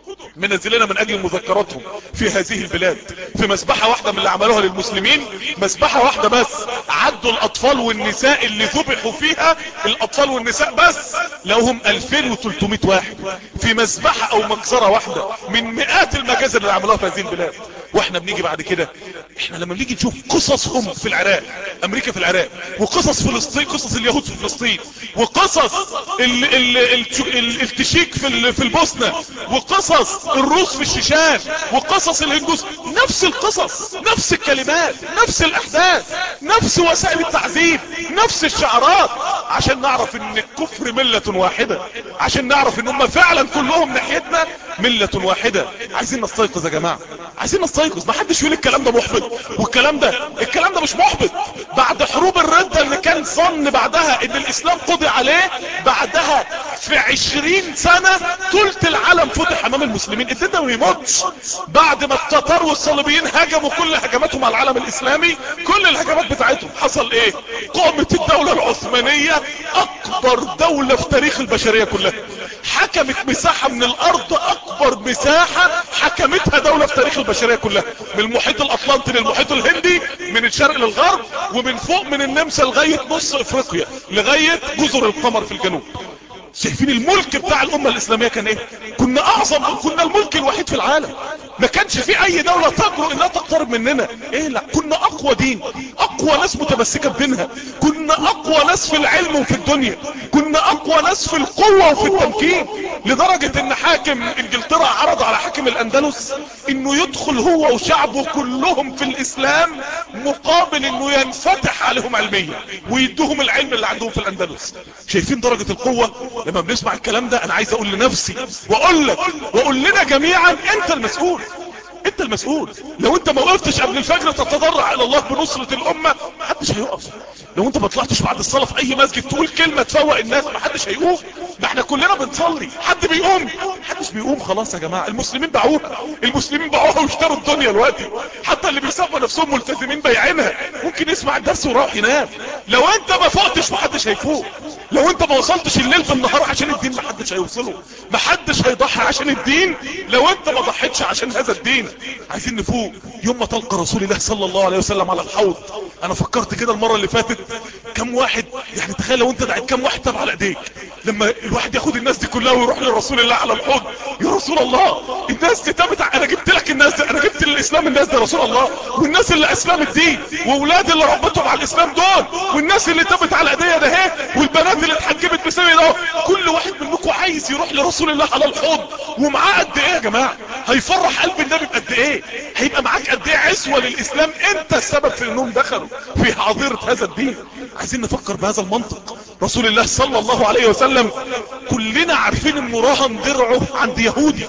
منزلنا من اجل مذكراتهم في هذه البلاد في مسبحة واحدة من اللي عملوها للمسلمين مسبحة واحدة بس عدوا الاطفال والنساء اللي ذبحوا فيها الاطفال والنساء بس لهم 2300 واحد في مسبحة او مجزرة واحدة من مئات المجازر اللي عملوها في هذه البلاد واحنا بنيجي بعد كده احنا لما بنيجي نشوف قصصهم في العراق امريكا في العراق وقصص فلسطين قصص اليهود في فلسطين وقصص ال ال ال ال التشيك في في البوسنة وقصص الروس في الشيشان وقصص الهندوس نفس القصص نفس الكلمات نفس الاحداث نفس وسائل التعذيب نفس الشعارات عشان نعرف ان الكفر ملة واحدة عشان نعرف ان هم فعلا كلهم ناحيتنا ملة واحدة عايزين نستيقظ يا جماعة عايزين نستيقظ ما حدش يقول الكلام ده محبط والكلام ده الكلام ده مش محبط بعد حروب الردة اللي كان ظن بعدها ان الاسلام قضي عليه بعدها في عشرين سنة تلت العالم فتح امام المسلمين الدنيا ما يموتش بعد ما التتار والصليبيين هجموا كل هجماتهم على العالم الاسلامي كل الهجمات بتاعتهم حصل ايه قامت الدولة العثمانية اكبر دولة في تاريخ البشرية كلها حكمت مساحة من الارض اكبر مساحة حكمتها دولة في تاريخ البشرية كلها من المحيط الاطلنطي للمحيط الهندي من الشرق للغرب ومن فوق من النمسا لغاية نص افريقيا لغاية جزر القمر في الجنوب شايفين الملك بتاع الامة الاسلامية كان ايه كنا اعظم كنا الملك الوحيد في العالم ما كانش في اي دولة تجرؤ انها تقترب مننا ايه لا كنا اقوى دين اقوى ناس متمسكة بدينها كنا اقوى ناس في العلم وفي الدنيا كنا اقوى ناس في القوة وفي التمكين لدرجة ان حاكم انجلترا عرض على حاكم الاندلس انه يدخل هو وشعبه كلهم في الاسلام مقابل انه ينفتح عليهم علميا ويدوهم العلم اللي عندهم في الاندلس شايفين درجة القوة لما بنسمع الكلام ده انا عايز اقول لنفسي واقول لك واقول لنا جميعا انت المسؤول انت المسؤول لو انت ما وقفتش قبل الفجر تتضرع الى الله بنصرة الامة محدش هيقف لو انت ما طلعتش بعد الصلاة في اي مسجد تقول كلمة تفوق الناس محدش هيقوم ما احنا كلنا بنصلي حد بيقوم محدش بيقوم خلاص يا جماعة المسلمين باعوها المسلمين باعوها واشتروا الدنيا دلوقتي حتى اللي بيسموا نفسهم ملتزمين بايعينها ممكن يسمع الدرس ويروح ينام لو انت ما فوقتش محدش هيفوق لو انت ما وصلتش الليل في النهار عشان الدين محدش هيوصله محدش هيضحي عشان الدين لو انت ما ضحيتش عشان هذا الدين عايزين نفوق يوم ما تلقى رسول الله صلى الله عليه وسلم على الحوض انا فكرت كده المرة اللي فاتت كم واحد يعني تخيل لو انت دعيت كم واحد تبع على ايديك لما الواحد ياخد الناس دي كلها ويروح لرسول الله على الحوض يا رسول الله الناس دي تابت انا جبت لك الناس دي انا جبت للاسلام الناس دي يا رسول الله والناس اللي اسلمت دي واولاد اللي ربتهم على الاسلام دول والناس اللي تابت على ايديا ده اهي والبنات اللي اتحجبت بسبب ده كل واحد منكم عايز يروح لرسول الله على الحوض ومعاه قد ايه يا جماعه هيفرح قلب النبي بقد ايه هيبقى معاك قد ايه عزوه للاسلام انت السبب في انهم دخلوا في حظيره هذا الدين عايزين نفكر بهذا المنطق رسول الله صلى الله عليه وسلم كلنا عارفين انه رهن درعه عند يهودي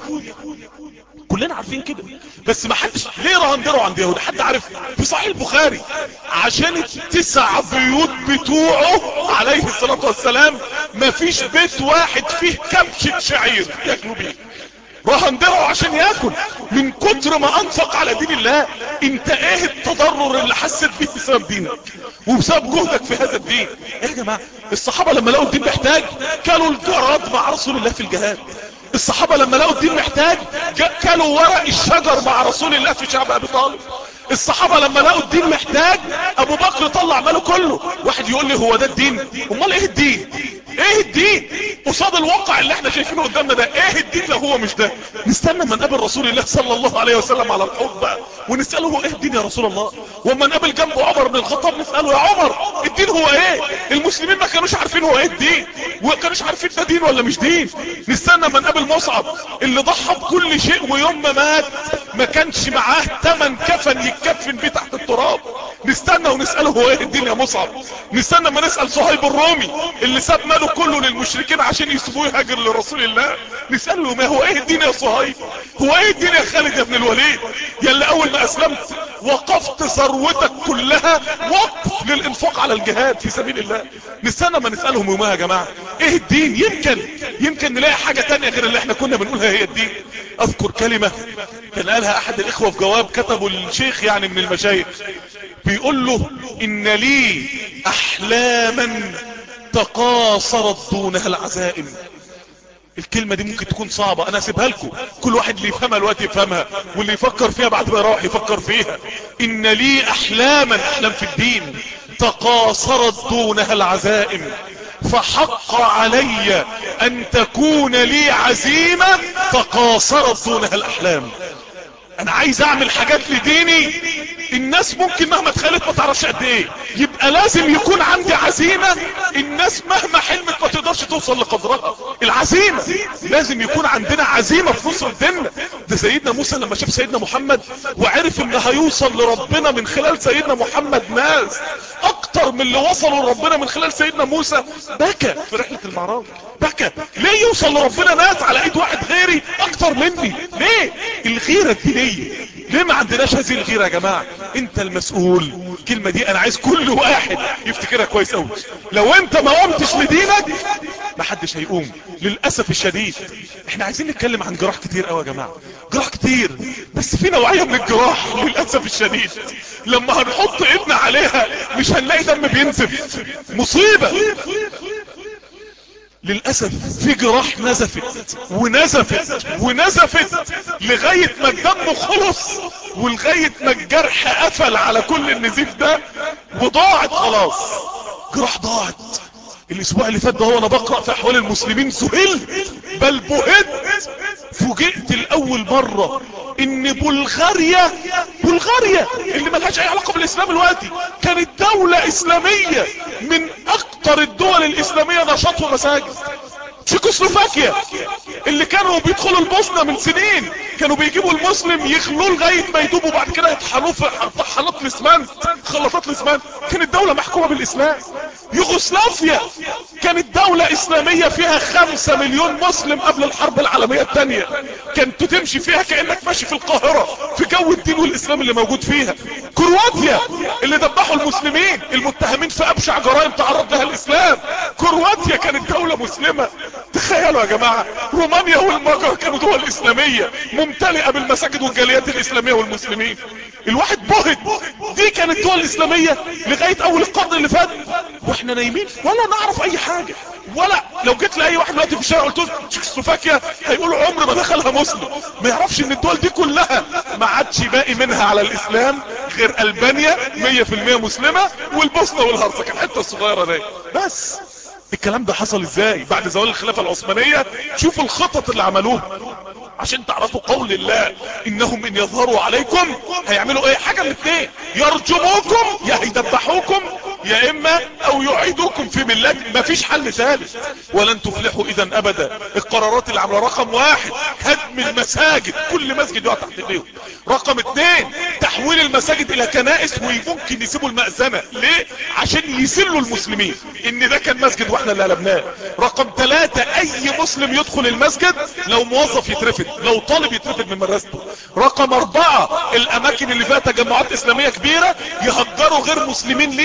كلنا عارفين كده بس ما حدش ليه رهن درعه عند يهودي حد عارف في صحيح البخاري عشان التسع بيوت بتوعه عليه الصلاة والسلام ما فيش بيت واحد فيه كبشة شعير ياكلوا بيه رهن درعه عشان ياكل من كتر ما انفق على دين الله انت ايه التضرر اللي حسيت بيه بسبب دينك وبسبب جهدك في هذا الدين ايه يا جماعة الصحابة لما لقوا الدين محتاج كانوا الجراد مع رسول الله في الجهاد الصحابة لما لقوا الدين محتاج كانوا ورق الشجر مع رسول الله في شعب ابي طالب الصحابة لما لقوا الدين محتاج ابو بكر طلع ماله كله واحد يقول لي هو ده الدين امال ايه الدين ايه الدين قصاد الواقع اللي احنا شايفينه قدامنا ده ايه الدين لو هو مش ده نستنى من قابل رسول الله صلى الله عليه وسلم على الحوض بقى ونسأله هو ايه الدين يا رسول الله وما نقابل جنبه عمر بن الخطاب نسأله يا عمر الدين هو ايه المسلمين ما كانوش عارفين هو ايه الدين وما كانوش عارفين ده دين ولا مش دين نستنى من قابل مصعب اللي ضحى بكل شيء ويوم ما مات ما كانش معاه تمن كفن يتكفن بيه تحت التراب نستنى ونسأله هو ايه الدين يا مصعب نستنى ما نسأل صهيب الرومي اللي ساب ماله كله للمشركين عشان يسيبوه يهاجر لرسول الله نسأله ما هو ايه الدين يا صهيب هو ايه الدين يا خالد يا ابن الوليد يا اللي اول ما اسلمت وقفت ثروتك كلها وقف للانفاق على الجهاد في سبيل الله نستنى ما نسألهم يومها يا جماعة ايه الدين يمكن يمكن نلاقي حاجة تانية غير اللي احنا كنا بنقولها هي الدين اذكر كلمة كان قالها احد الاخوة في جواب كتبوا الشيخ يعني من المشايخ بيقول له ان لي احلاما تقاصرت دونها العزائم الكلمة دي ممكن تكون صعبة انا اسيبها لكم كل واحد اللي يفهمها الوقت يفهمها واللي يفكر فيها بعد ما يروح يفكر فيها ان لي احلاما احلام في الدين تقاصرت دونها العزائم فحق علي ان تكون لي عزيمة تقاصرت دونها الاحلام انا عايز اعمل حاجات لديني الناس ممكن مهما تخيلت ما تعرفش قد ايه يبقى لازم يكون عندي عزيمة الناس مهما حلمت ما تقدرش توصل لقدرها العزيمة لازم يكون عندنا عزيمة في نصر الدنيا ده سيدنا موسى لما شاف سيدنا محمد وعرف ان هيوصل لربنا من خلال سيدنا محمد ناس اكتر من اللي وصلوا لربنا من خلال سيدنا موسى بكى في رحلة المعراج بكى ليه يوصل لربنا ناس على ايد واحد غيري اكتر مني ليه الغيرة الدينية ليه ما عندناش هذه الغيرة يا جماعة انت المسؤول الكلمة دي انا عايز كل واحد يفتكرها كويس قوي لو انت ما قمتش لدينك ما حدش هيقوم للأسف الشديد احنا عايزين نتكلم عن جراح كتير قوي يا جماعة جراح كتير بس في نوعية من الجراح للأسف الشديد لما هنحط ايدنا عليها مش هنلاقي دم بينزف مصيبة للأسف في جراح نزفت ونزفت ونزفت لغاية ما الدم خلص ولغاية ما الجرح قفل على كل النزيف ده وضاعت خلاص جراح ضاعت الاسبوع اللي فات ده هو انا بقرأ في احوال المسلمين سهلت بل بهت فوجئت الاول مرة ان بلغاريا بلغاريا اللي ملهاش اي علاقة بالاسلام الوقتي كانت دولة اسلامية من اكتر الدول الاسلامية نشاط ومساجد تشيكوسلوفاكيا اللي كانوا بيدخلوا البوسنة من سنين كانوا بيجيبوا المسلم يخلوه لغاية ما يتوبوا بعد كده يطحنوه في طحنات الاسمنت خلطات الاسمنت كانت دولة محكومة بالاسلام يوغوسلافيا كانت دولة اسلامية فيها خمسة مليون مسلم قبل الحرب العالمية الثانية كنت تمشي فيها كأنك ماشي في القاهرة في جو الدين والاسلام اللي موجود فيها كرواتيا اللي دبحوا المسلمين المتهمين في ابشع جرائم تعرض لها الاسلام كرواتيا كانت دولة مسلمة تخيلوا يا جماعة رومانيا والمجر كانوا دول اسلامية ممتلئة بالمساجد والجاليات الاسلامية والمسلمين الواحد بهت دي كانت دول اسلامية لغاية اول القرن اللي فات واحنا نايمين ولا نعرف اي حاجة ولا لو جيت لاي واحد دلوقتي في الشارع قلت له تشيكوسلوفاكيا هيقول عمر ما دخلها مسلم ما يعرفش ان الدول دي كلها ما عادش باقي منها على الاسلام غير البانيا 100% مسلمة والبوسنة والهرسك الحتة الصغيرة دي بس الكلام ده حصل ازاي بعد زوال الخلافة العثمانية شوفوا الخطط اللي عملوها عشان تعرفوا قول الله انهم ان يظهروا عليكم هيعملوا ايه حاجة من اثنين يرجموكم يا هيدبحوكم يا اما او يعيدوكم في ملات مفيش حل ثالث ولن تفلحوا اذا ابدا القرارات اللي عامله رقم واحد هدم المساجد كل مسجد يقع تحت ايديهم رقم اثنين تحويل المساجد الى كنائس وممكن يسيبوا المأذنة ليه عشان يسلوا المسلمين ان ده كان مسجد واحنا اللي قلبناه رقم ثلاثة اي مسلم يدخل المسجد لو موظف يترفد لو طالب يترفد من مدرسته رقم اربعة الاماكن اللي فيها تجمعات اسلامية كبيرة يهجروا غير مسلمين ليها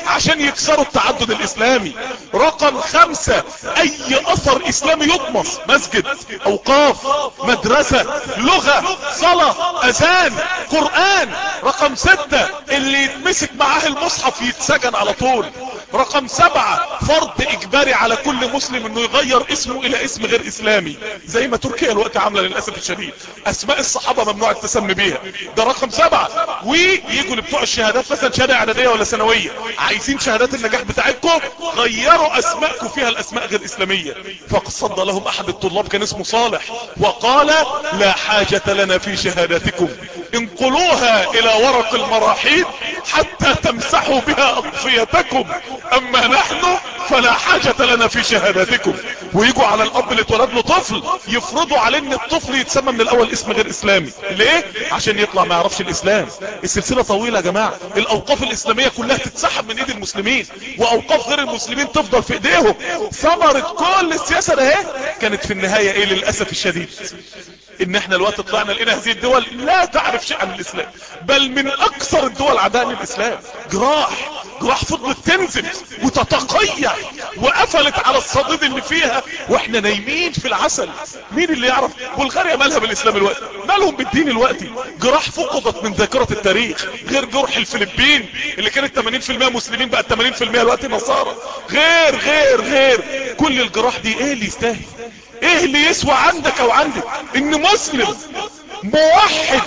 عشان يكسروا التعدد الاسلامي رقم خمسة اي اثر اسلامي يطمس مسجد اوقاف مدرسة لغة صلاة اذان قرآن رقم ستة اللي يتمسك معاه المصحف يتسجن على طول رقم سبعة فرض اجباري على كل مسلم انه يغير اسمه الى اسم غير اسلامي زي ما تركيا الوقت عاملة للأسف الشديد اسماء الصحابة ممنوع التسمي بيها ده رقم سبعة ويجوا لبتوع الشهادات مثلا شهادة اعدادية ولا ثانوية عايزين شهادات النجاح بتاعتكم غيروا اسماءكم فيها الاسماء غير اسلامية فقصد لهم احد الطلاب كان اسمه صالح وقال لا حاجة لنا في شهاداتكم انقلوها الى ورق المراحيض حتى تمسحوا بها اطفيتكم اما نحن فلا حاجة لنا في شهاداتكم ويجوا على الاب اللي اتولد له طفل يفرضوا عليه ان الطفل يتسمى من الاول اسم غير اسلامي ليه عشان يطلع ما يعرفش الاسلام السلسلة طويلة يا جماعة الاوقاف الاسلامية كلها تتسحب من ايد المسلمين واوقاف غير المسلمين تفضل في ايديهم ثمرة كل السياسة ده اهي كانت في النهاية ايه للأسف الشديد ان احنا الوقت طلعنا لقينا هذه الدول لا تعرف شيء عن الاسلام بل من اكثر الدول عداء للاسلام جراح جراح فضلت تنزل وتتقيع وقفلت على الصديد اللي فيها واحنا نايمين في العسل مين اللي يعرف بلغاريا مالها بالاسلام الوقت مالهم بالدين الوقت جراح فقدت من ذاكرة التاريخ غير جرح الفلبين اللي كانت 80% مسلمين بقت 80% الوقت نصارى غير غير غير كل الجراح دي ايه اللي يستاهل ايه اللي يسوى عندك او عندك ان مسلم موحد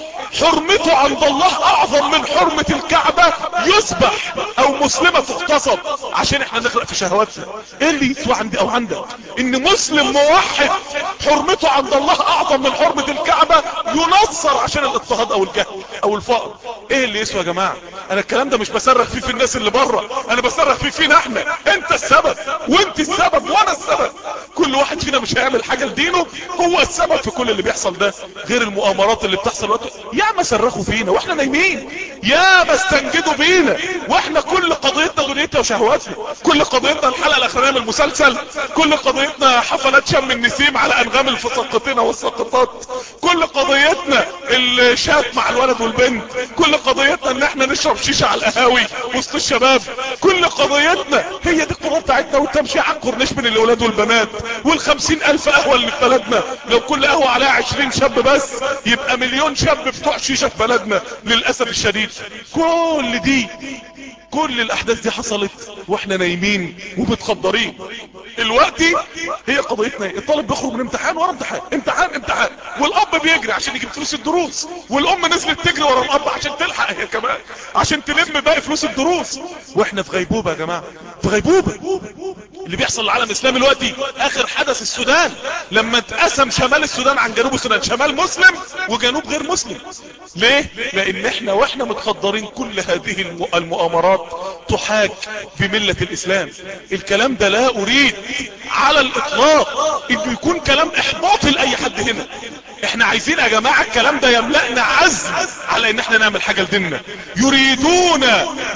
حرمته عند الله اعظم من حرمة الكعبة يسبح او مسلمة تغتصب عشان احنا نخلق في شهواتنا ايه اللي يسوى عندي او عندك ان مسلم موحد حرمته عند الله اعظم من حرمة الكعبة ينصر عشان الاضطهاد او الجهل او الفقر ايه اللي يسوى يا جماعة انا الكلام ده مش بصرخ فيه في الناس اللي بره انا بصرخ فيه فينا احنا انت السبب وانت السبب وانا السبب كل واحد فينا مش هيعمل حاجة لدينه هو السبب في كل اللي بيحصل ده غير المؤامرات اللي بتحصل وقت يا ما صرخوا فينا واحنا نايمين يا ما استنجدوا بينا واحنا كل قضيتنا دنيتنا وشهواتنا كل قضيتنا الحلقة الاخرانية من المسلسل كل قضيتنا حفلات شم النسيم على انغام الفسقطين والسقطات كل قضيتنا الشات مع الولد والبنت كل قضيتنا ان احنا نشرب شيشة على القهاوي وسط الشباب كل قضيتنا هي دي القضية بتاعتنا والتمشي على الكورنيش من الاولاد والبنات والخمسين الف قهوة اللي في بلدنا لو كل قهوة عليها عشرين شاب بس يبقى مليون شاب بتوع شيشة في بلدنا للأسف الشديد كل دي كل الاحداث دي حصلت واحنا نايمين ومتخدرين الوقت هي قضيتنا الطالب بيخرج من امتحان ورا امتحان امتحان امتحان والاب بيجري عشان يجيب فلوس الدروس والام نزلت تجري ورا الاب عشان تلحق هي كمان عشان تلم باقي فلوس الدروس واحنا في غيبوبة يا جماعة في غيبوبة اللي بيحصل للعالم الاسلامي دلوقتي اخر حدث السودان لما اتقسم شمال السودان عن جنوب السودان شمال مسلم وجنوب غير مسلم ليه لان احنا واحنا متخدرين كل هذه المؤامرات تحاك بملة الاسلام الكلام ده لا اريد على الاطلاق انه يكون كلام احباطي لاي حد هنا احنا عايزين يا جماعة الكلام ده يملأنا عزم على ان احنا نعمل حاجة لديننا يريدون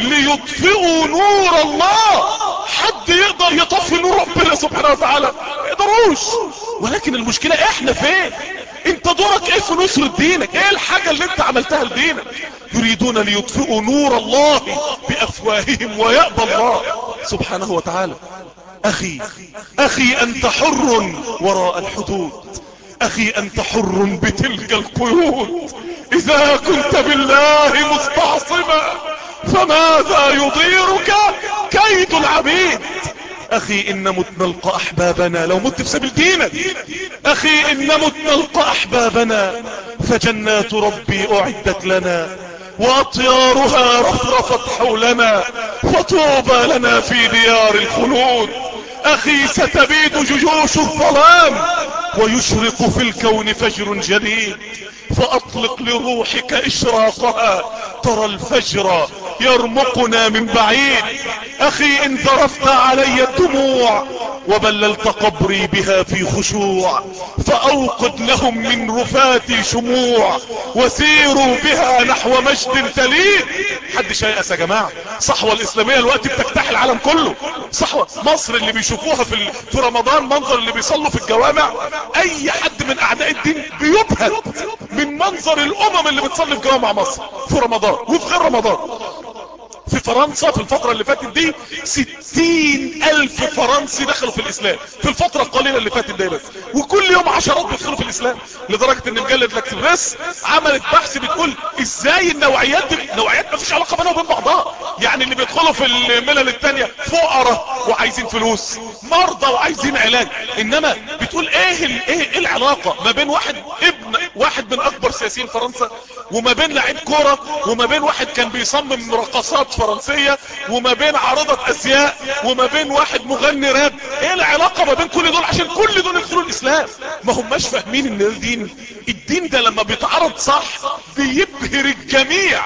ليطفئوا نور الله حد يقدر يطفي نور ربنا سبحانه وتعالى ما يقدروش ولكن المشكلة احنا فين انت دورك ايه في نصر دينك ايه الحاجة اللي انت عملتها لدينك يريدون ليطفئوا نور الله بافواههم ويأبى الله سبحانه وتعالى اخي اخي انت حر وراء الحدود اخي انت حر بتلك القيود اذا كنت بالله مستعصما فماذا يضيرك كيد العبيد اخي ان مت نلقى احبابنا لو مت في سبيل دينك اخي ان مت نلقى احبابنا فجنات ربي اعدت لنا واطيارها رفرفت حولنا فطوبى لنا في ديار الخلود اخي ستبيد جيوش الظلام ويشرق في الكون فجر جديد فاطلق لروحك اشراقها ترى الفجر يرمقنا من بعيد اخي ان ذرفت علي الدموع وبللت قبري بها في خشوع فاوقد لهم من رفاتي شموع وسيروا بها نحو مجد تليد حد يأس يا جماعة صحوة الاسلامية الوقت بتجتاح العالم كله صحوة مصر اللي بيشوفوها في, ال... في رمضان منظر اللي بيصلوا في الجوامع اي حد من اعداء الدين بيبهت من منظر الامم اللي بتصلي في جوامع مصر في رمضان وفي غير رمضان في فرنسا في الفترة اللي فاتت دي ستين الف فرنسي دخلوا في الاسلام في الفترة القليلة اللي فاتت دي بس وكل يوم عشرات بيدخلوا في الاسلام لدرجة ان مجلة لاكسبريس عملت بحث بتقول ازاي النوعيات دي نوعيات ما فيش علاقة بينها وبين بعضها يعني اللي بيدخلوا في الملل التانية فقراء وعايزين فلوس مرضى وعايزين علاج انما بتقول ايه ال- ايه إيه العلاقة ما بين واحد ابن واحد من اكبر سياسيين فرنسا وما بين لعيب كورة وما بين واحد كان بيصمم رقصات فرنسية وما بين عارضة ازياء وما بين واحد مغني راب ايه العلاقة ما بين كل دول عشان كل دول يدخلوا الاسلام ما هماش فاهمين ان الدين الدين ده لما بيتعرض صح بيبهر الجميع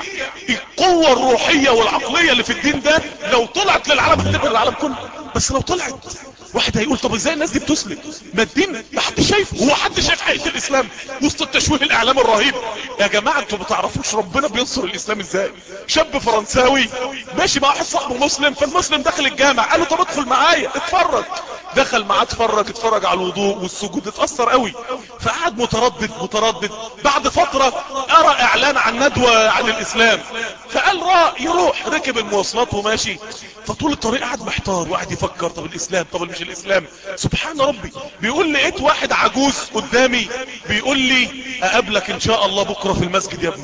القوة الروحية والعقلية اللي في الدين ده لو طلعت للعالم هتبهر العالم كله بس لو طلعت واحد هيقول طب ازاي الناس دي بتسلم ما الدين ما حد شايف هو حد شايف حقيقة الاسلام وسط التشويه الاعلام الرهيب يا جماعة انتوا ما تعرفوش ربنا بينصر الاسلام ازاي شاب فرنساوي ماشي مع واحد صاحبه مسلم فالمسلم دخل الجامع قال له طب ادخل معايا اتفرج دخل معاه اتفرج اتفرج على الوضوء والسجود اتأثر قوي فقعد متردد متردد بعد فترة ارى اعلان عن ندوة عن الاسلام فقال را يروح ركب المواصلات وماشي فطول الطريق قعد محتار وقعد يفكر طب الاسلام طب مش الاسلام سبحان ربي بيقول لقيت واحد عجوز قدامي بيقول لي اقابلك ان شاء الله بكرة في المسجد يا ابني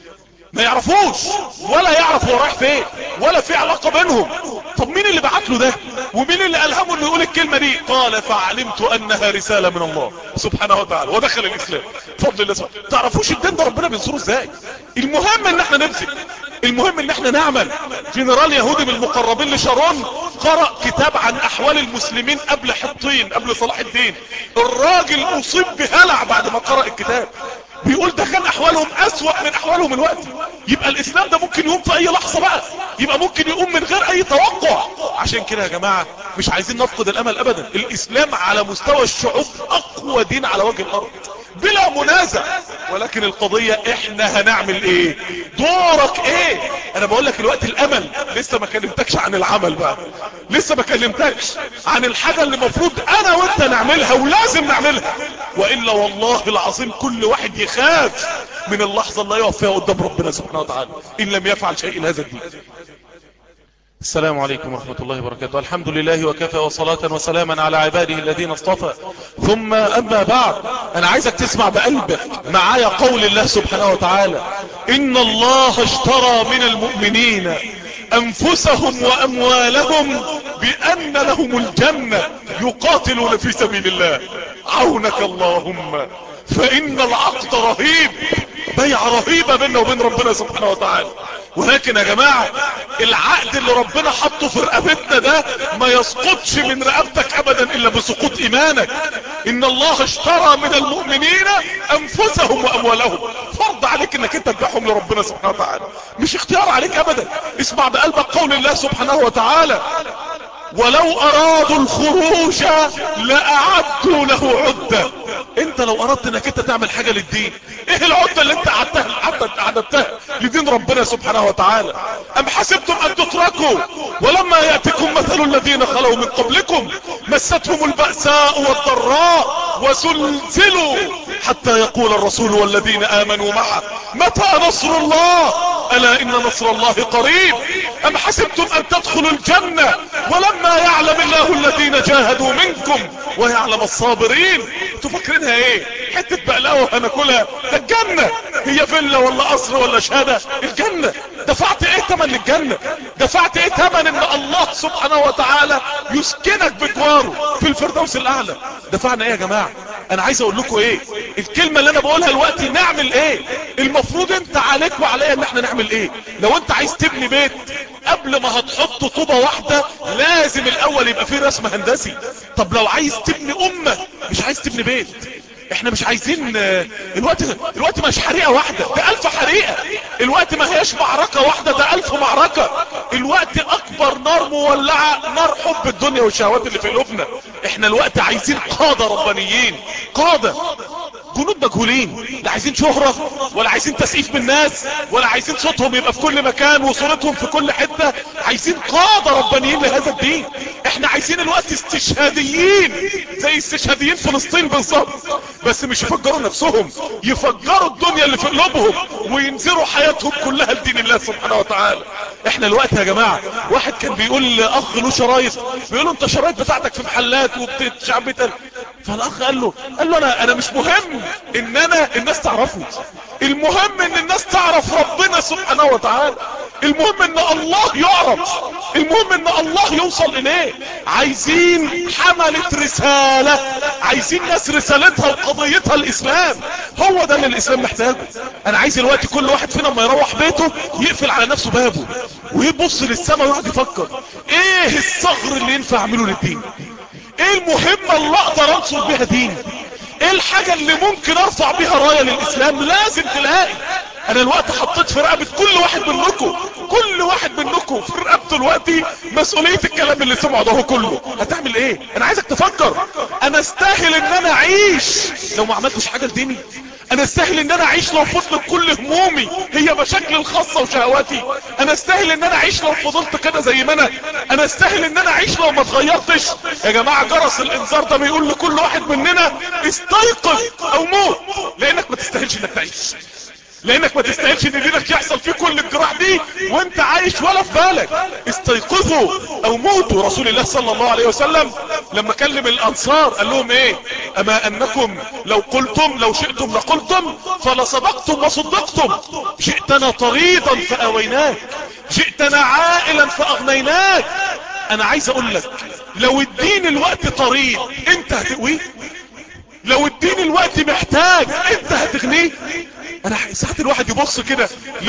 ما يعرفوش ولا يعرف هو رايح فين ولا في علاقة بينهم طب مين اللي بعت له ده ومين اللي الهمه انه يقول الكلمة دي قال فعلمت انها رسالة من الله سبحانه وتعالى ودخل الاسلام بفضل الله سبحانه تعرفوش الدين ده ربنا بينصره ازاي المهم ان احنا نمسك المهم ان احنا نعمل جنرال يهودي من المقربين لشارون قرأ كتاب عن احوال المسلمين قبل حطين قبل صلاح الدين الراجل اصيب بهلع بعد ما قرأ الكتاب بيقول ده كان احوالهم اسوأ من احوالهم الوقت يبقى الاسلام ده ممكن يقوم في اي لحظة بقى يبقى ممكن يقوم من غير اي توقع عشان كده يا جماعة مش عايزين نفقد الامل ابدا الاسلام على مستوى الشعوب اقوى دين على وجه الارض بلا منازع ولكن القضية احنا هنعمل ايه دورك ايه انا بقول لك الوقت الامل لسه ما كلمتكش عن العمل بقى لسه ما كلمتكش عن الحاجة اللي مفروض انا وانت نعملها ولازم نعملها والا والله العظيم كل واحد يخاف من اللحظة اللي يقف فيها قدام ربنا سبحانه وتعالى ان لم يفعل شيء هذا الدين السلام عليكم ورحمة الله وبركاته الحمد لله وكفى وصلاة وسلاما على عباده الذين اصطفى ثم أما بعد أنا عايزك تسمع بقلبك معايا قول الله سبحانه وتعالى إن الله اشترى من المؤمنين أنفسهم وأموالهم بأن لهم الجنة يقاتلون في سبيل الله عونك اللهم فإن العقد رهيب بيع رهيبة بيننا وبين ربنا سبحانه وتعالى ولكن يا جماعة العقد اللي ربنا حطه في رقبتنا ده ما يسقطش من رقبتك ابدا الا بسقوط ايمانك ان الله اشترى من المؤمنين انفسهم واموالهم فرض عليك انك انت تبيعهم لربنا سبحانه وتعالى مش اختيار عليك ابدا اسمع بقلبك قول الله سبحانه وتعالى ولو ارادوا الخروج لاعدوا له عدة انت لو اردت انك انت تعمل حاجة للدين ايه العدة اللي انت عدتها عدتها لدين ربنا سبحانه وتعالى ام حسبتم ان تتركوا ولما يأتكم مثل الذين خلوا من قبلكم مستهم البأساء والضراء وزلزلوا حتى يقول الرسول والذين امنوا معه متى نصر الله الا ان نصر الله قريب ام حسبتم ان تدخلوا الجنة ولما يعلم الله الذين جاهدوا منكم ويعلم الصابرين انتوا فاكرينها ايه حتة بقلاوة هناكلها ده الجنة هي فيلا ولا قصر ولا شهادة الجنة دفعت ايه تمن للجنة دفعت ايه تمن ان الله سبحانه وتعالى يسكنك بجواره في الفردوس الاعلى دفعنا ايه يا جماعة انا عايز اقول لكم ايه الكلمة اللي انا بقولها دلوقتي نعمل ايه المفروض انت عليك وعليا ان احنا نعمل ايه لو انت عايز تبني بيت قبل ما هتحط طوبة واحدة لازم الاول يبقى فيه رسم هندسي طب لو عايز تبني امة مش عايز تبني بيت احنا مش عايزين الوقت الوقت مش حريقة واحدة ده الف حريقة الوقت ما هياش معركة واحدة ده الف معركة الوقت اكبر نار مولعة نار حب الدنيا والشهوات اللي في قلوبنا احنا الوقت عايزين قادة ربانيين قادة جنود مجهولين لا عايزين شهرة ولا عايزين تسقيف من الناس ولا عايزين صوتهم يبقى في كل مكان وصورتهم في كل حتة عايزين قادة ربانيين لهذا الدين احنا عايزين الوقت استشهاديين زي استشهاديين فلسطين بالظبط بس مش يفجروا نفسهم يفجروا الدنيا اللي في قلوبهم وينزلوا حياتهم كلها لدين الله سبحانه وتعالى احنا الوقت يا جماعة واحد كان بيقول لاخ له شرايط بيقول له انت شرايط بتاعتك في محلات وبتشعبت فالاخ قال له قال له انا انا مش مهم ان انا الناس تعرفني المهم ان الناس تعرف ربنا سبحانه وتعالى المهم ان الله يعرف المهم ان الله يوصل اليه عايزين حملة رسالة عايزين ناس رسالتها وقضيتها الاسلام هو ده اللي الاسلام محتاجه انا عايز الوقت كل واحد فينا لما يروح بيته يقفل على نفسه بابه ويبص للسماء ويقعد يفكر ايه الصغر اللي ينفع اعمله للدين ايه المهمة اللي اقدر انصر بيها دين ايه الحاجة اللي ممكن ارفع بيها راية للاسلام لازم تلاقي انا الوقت حطيت في رقبة كل واحد منكم كل واحد منكم في رقبته الوقت مسؤولية الكلام اللي سمعه ده كله هتعمل ايه انا عايزك تفكر انا استاهل ان انا اعيش لو ما عملتش حاجة لديني انا استاهل ان انا اعيش لو فضلت كل همومي هي مشاكلي الخاصة وشهواتي انا استاهل ان انا اعيش لو فضلت كده زي ما انا انا استاهل ان انا اعيش لو ما اتغيرتش يا جماعة جرس الانذار ده بيقول لكل واحد مننا استيقظ او موت لانك ما تستاهلش انك تعيش لانك ما تستاهلش ان دينك يحصل فيه كل الجراح دي وانت عايش ولا في بالك استيقظوا او موتوا رسول الله صلى الله عليه وسلم لما كلم الانصار قال لهم ايه اما انكم لو قلتم لو شئتم لقلتم فلصدقتم وصدقتم جئتنا طريدا فاويناك جئتنا عائلا فاغنيناك انا عايز اقول لك لو الدين الوقت طريد انت هتقويه لو الدين الوقت محتاج انت هتغنيه انا ساعات الواحد يبص كده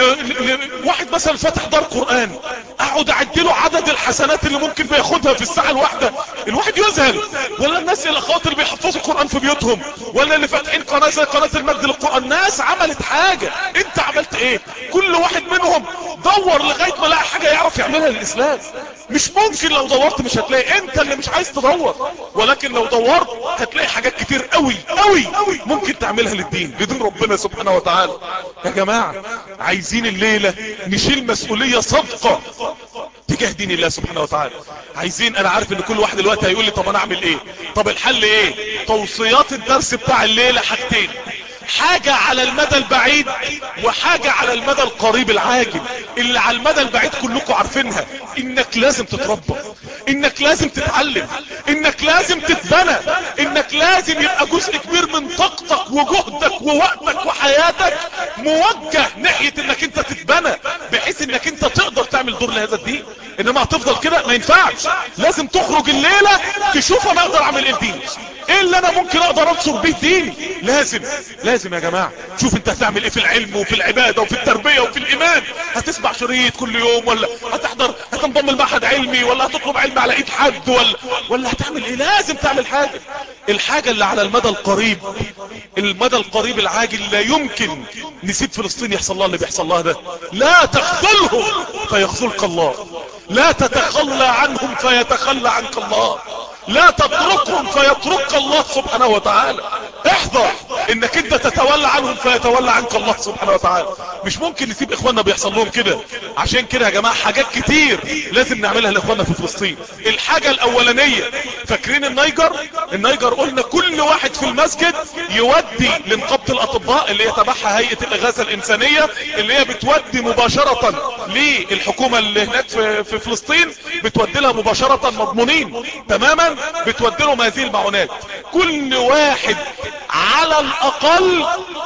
واحد مثلا فتح دار قرآن اقعد اعدله عدد الحسنات اللي ممكن بياخدها في الساعة الواحدة الواحد يذهل ولا الناس الاخوات اللي بيحفظوا القرآن في بيوتهم ولا اللي فاتحين قناة زي قناة المجد للقرآن ناس عملت حاجة انت عملت ايه كل واحد منهم دور لغاية ما لقى حاجة يعرف يعملها للاسلام مش ممكن لو دورت مش هتلاقي انت اللي مش عايز تدور ولكن لو دورت هتلاقي حاجات كتير قوي قوي ممكن تعملها للدين لدين ربنا سبحانه وتعالى يا جماعة عايزين الليلة نشيل مسؤولية صدقة تجاه دين الله سبحانه وتعالى عايزين انا عارف ان كل واحد دلوقتي هيقول لي طب انا اعمل ايه طب الحل ايه توصيات الدرس بتاع الليلة حاجتين حاجة على المدى البعيد وحاجة على المدى القريب العاجل اللي على المدى البعيد كلكم عارفينها انك لازم تتربى انك لازم تتعلم انك لازم تتبنى انك لازم يبقى جزء كبير من طاقتك وجهدك ووقتك وحياتك موجه ناحية انك انت تتبنى بحيث انك انت تقدر تعمل دور لهذا الدين انما هتفضل كده ما ينفعش لازم تخرج الليلة تشوف انا اقدر اعمل ايه دين ايه اللي انا ممكن اقدر انصر بيه ديني لازم لازم يا جماعة شوف انت هتعمل ايه في العلم وفي العبادة وفي التربية وفي الايمان هتسمع شريط كل يوم ولا هتحضر هتنضم لمعهد علمي ولا هتطلب علم على ايد حد ولا ولا هتعمل ايه لازم تعمل حاجة الحاجة اللي على المدى القريب المدى القريب العاجل لا يمكن نسيب فلسطين يحصل لها اللي بيحصل لها ده لا تخذلهم فيخذلك الله لا تتخلى عنهم فيتخلى عنك الله لا تتركهم فيترك الله سبحانه وتعالى احذر انك انت تتولى عنهم فيتولى عنك الله سبحانه وتعالى مش ممكن نسيب اخواننا بيحصل لهم كده عشان كده يا جماعة حاجات كتير لازم نعملها لاخواننا في فلسطين الحاجة الاولانية فاكرين النيجر النيجر قلنا كل واحد في المسجد يودي لنقابة الاطباء اللي يتبعها هيئة الاغاثة الانسانية اللي هي بتودي مباشرة للحكومة اللي هناك في, في فلسطين بتودي لها مباشرة مضمونين تماما بتودي لهم هذه المعونات كل واحد على الاقل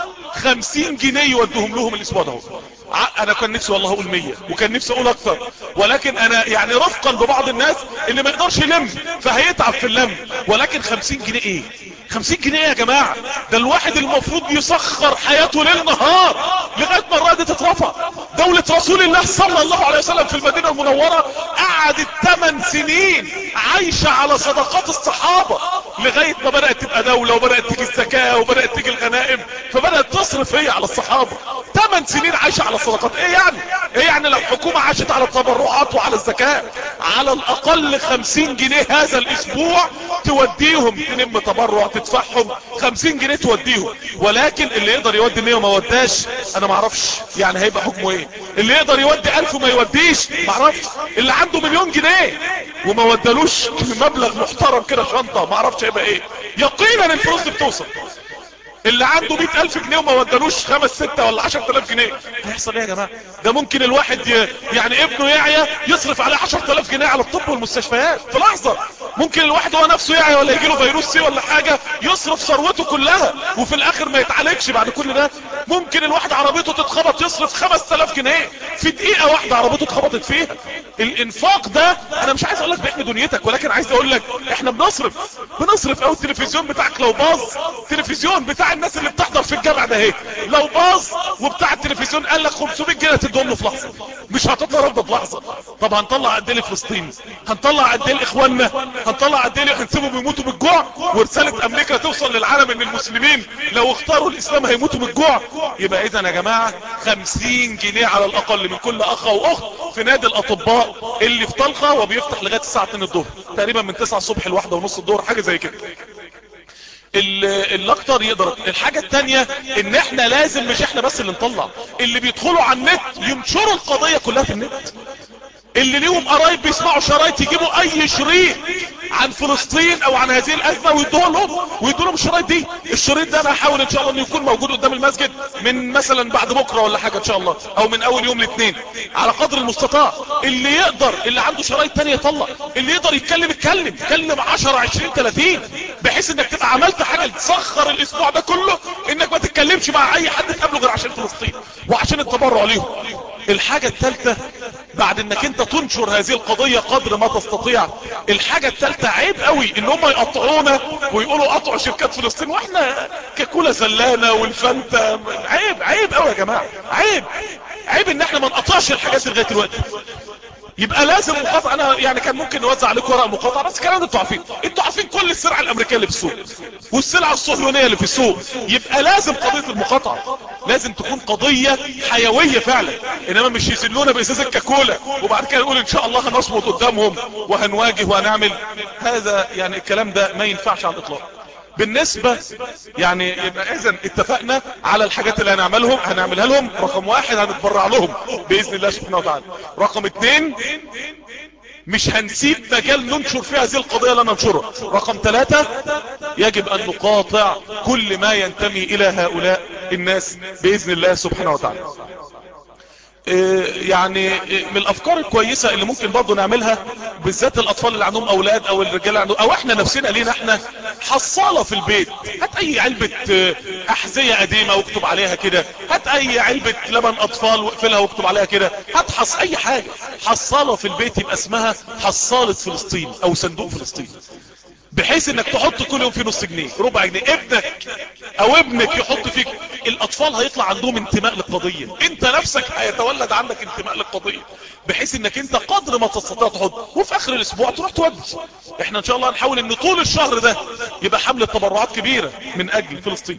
خمسين جنيه يودوهم لهم الاسبوع ده انا كان نفسي والله اقول مية وكان نفسي اقول اكتر ولكن انا يعني رفقا ببعض الناس اللي ما يقدرش يلم فهيتعب في اللم ولكن خمسين جنيه ايه خمسين جنيه يا جماعة ده الواحد المفروض يسخر حياته ليل نهار لغاية ما الرأي دي تترفع دولة رسول الله صلى الله عليه وسلم في المدينة المنورة قعدت 8 سنين عايشة على صدقات الصحابة لغاية ما بدأت تبقى دولة وبدأت تيجي الزكاة وبدأت تيجي الغنائم فبدأت تصرف هي على الصحابة 8 سنين عايشة على الصدقات ايه يعني ايه يعني لو الحكومة عاشت على التبرعات وعلى الزكاة على الاقل 50 جنيه هذا الاسبوع توديهم تلم تبرع تدفعهم 50 جنيه توديهم ولكن اللي يقدر يودي 100 وما وداش انا ما اعرفش يعني هيبقى حكمه ايه اللي يقدر يودي 1000 وما يوديش ما اعرفش اللي عنده مليون جنيه وما ودالوش مبلغ محترم كده شنطة ما اعرفش هيبقى ايه يقينا الفلوس دي بتوصل اللي عنده مئة الف جنيه وما ودلوش خمس ستة ولا عشر تلاف جنيه هيحصل ايه يا جماعة ده ممكن الواحد ي... يعني ابنه يعيا يصرف عليه عشر تلاف جنيه على الطب والمستشفيات في لحظة ممكن الواحد هو نفسه يعيا ولا يجيله فيروس سي ولا حاجة يصرف ثروته كلها وفي الاخر ما يتعالجش بعد كل ده ممكن الواحد عربيته تتخبط يصرف خمس تلاف جنيه في دقيقة واحدة عربيته اتخبطت فيها الانفاق ده انا مش عايز اقول لك بيحمي دنيتك ولكن عايز اقول لك احنا بنصرف بنصرف او التلفزيون بتاعك لو باظ التلفزيون بتاع الناس اللي بتحضر في الجامع ده اهي لو باظ وبتاع التلفزيون قال لك 500 جنيه تدهم له في لحظه مش هتطلع رد في لحظه طب هنطلع قد ايه لفلسطين هنطلع قد ايه لاخواننا هنطلع قد ايه هنسيبهم يموتوا بالجوع ورساله امريكا توصل للعالم ان المسلمين لو اختاروا الاسلام هيموتوا بالجوع يبقى اذا يا جماعه 50 جنيه على الاقل من كل اخ واخت في نادي الاطباء اللي في طلقه وبيفتح لغايه الساعه 2 الظهر تقريبا من 9 الصبح لواحدة ونص الظهر حاجه زي كده الاكتر يقدر الحاجة التانية ان احنا لازم مش احنا بس اللي نطلع اللي بيدخلوا على النت ينشروا القضية كلها في النت اللي ليهم قرايب بيسمعوا شرايط يجيبوا اي شريط عن فلسطين او عن هذه الازمة ويدوها لهم ويدوا لهم الشرايط دي الشريط ده انا هحاول ان شاء الله انه يكون موجود قدام المسجد من مثلا بعد بكرة ولا حاجة ان شاء الله او من اول يوم الاثنين على قدر المستطاع اللي يقدر اللي عنده شرايط تانية يطلع اللي يقدر يتكلم يتكلم يتكلم 10 20 30 بحيث انك تبقى عملت حاجة تسخر الاسبوع ده كله انك ما تتكلمش مع اي حد تقابله غير عشان فلسطين وعشان التبرع ليهم الحاجة الثالثة بعد انك انت تنشر هذه القضية قدر ما تستطيع الحاجة الثالثة عيب قوي ان هم يقطعونا ويقولوا قطعوا شركات فلسطين واحنا كاكولا زلانة والفانتا عيب عيب قوي يا جماعة عيب عيب ان احنا ما نقطعش الحاجات لغاية الوقت يبقى لازم مقاطعة انا يعني كان ممكن نوزع عليكم ورق مقاطعة بس الكلام ده انتوا عارفين انتوا عارفين كل السلع الامريكيه اللي في السوق والسلع الصهيونيه اللي في السوق يبقى لازم قضية المقاطعة لازم تكون قضية حيوية فعلا انما مش يسلونا باساس الكاكولا وبعد كده نقول ان شاء الله هنصمت قدامهم وهنواجه وهنعمل هذا يعني الكلام ده ما ينفعش على الاطلاق بالنسبة يعني يبقى اذا اتفقنا على الحاجات اللي هنعملهم هنعملها لهم رقم واحد هنتبرع لهم باذن الله سبحانه وتعالى رقم اتنين مش هنسيب مجال ننشر فيه هذه القضية لا ننشرها رقم ثلاثة يجب ان نقاطع كل ما ينتمي الى هؤلاء الناس باذن الله سبحانه وتعالى يعني من الافكار الكويسة اللي ممكن برضو نعملها بالذات الاطفال اللي عندهم اولاد او الرجال عندهم او احنا نفسنا لينا احنا حصالة في البيت هات اي علبة احذية قديمة واكتب عليها كده هات اي علبة لبن اطفال واقفلها واكتب عليها كده هات حص اي حاجة حصالة في البيت يبقى اسمها حصالة فلسطين او صندوق فلسطين بحيث انك تحط كل يوم في نص جنيه ربع جنيه ابنك او ابنك يحط فيك الاطفال هيطلع عندهم انتماء للقضية انت نفسك هيتولد عندك انتماء للقضية بحيث انك انت قدر ما تستطيع تحط وفي اخر الاسبوع تروح تودي احنا ان شاء الله هنحاول ان طول الشهر ده يبقى حملة تبرعات كبيرة من اجل فلسطين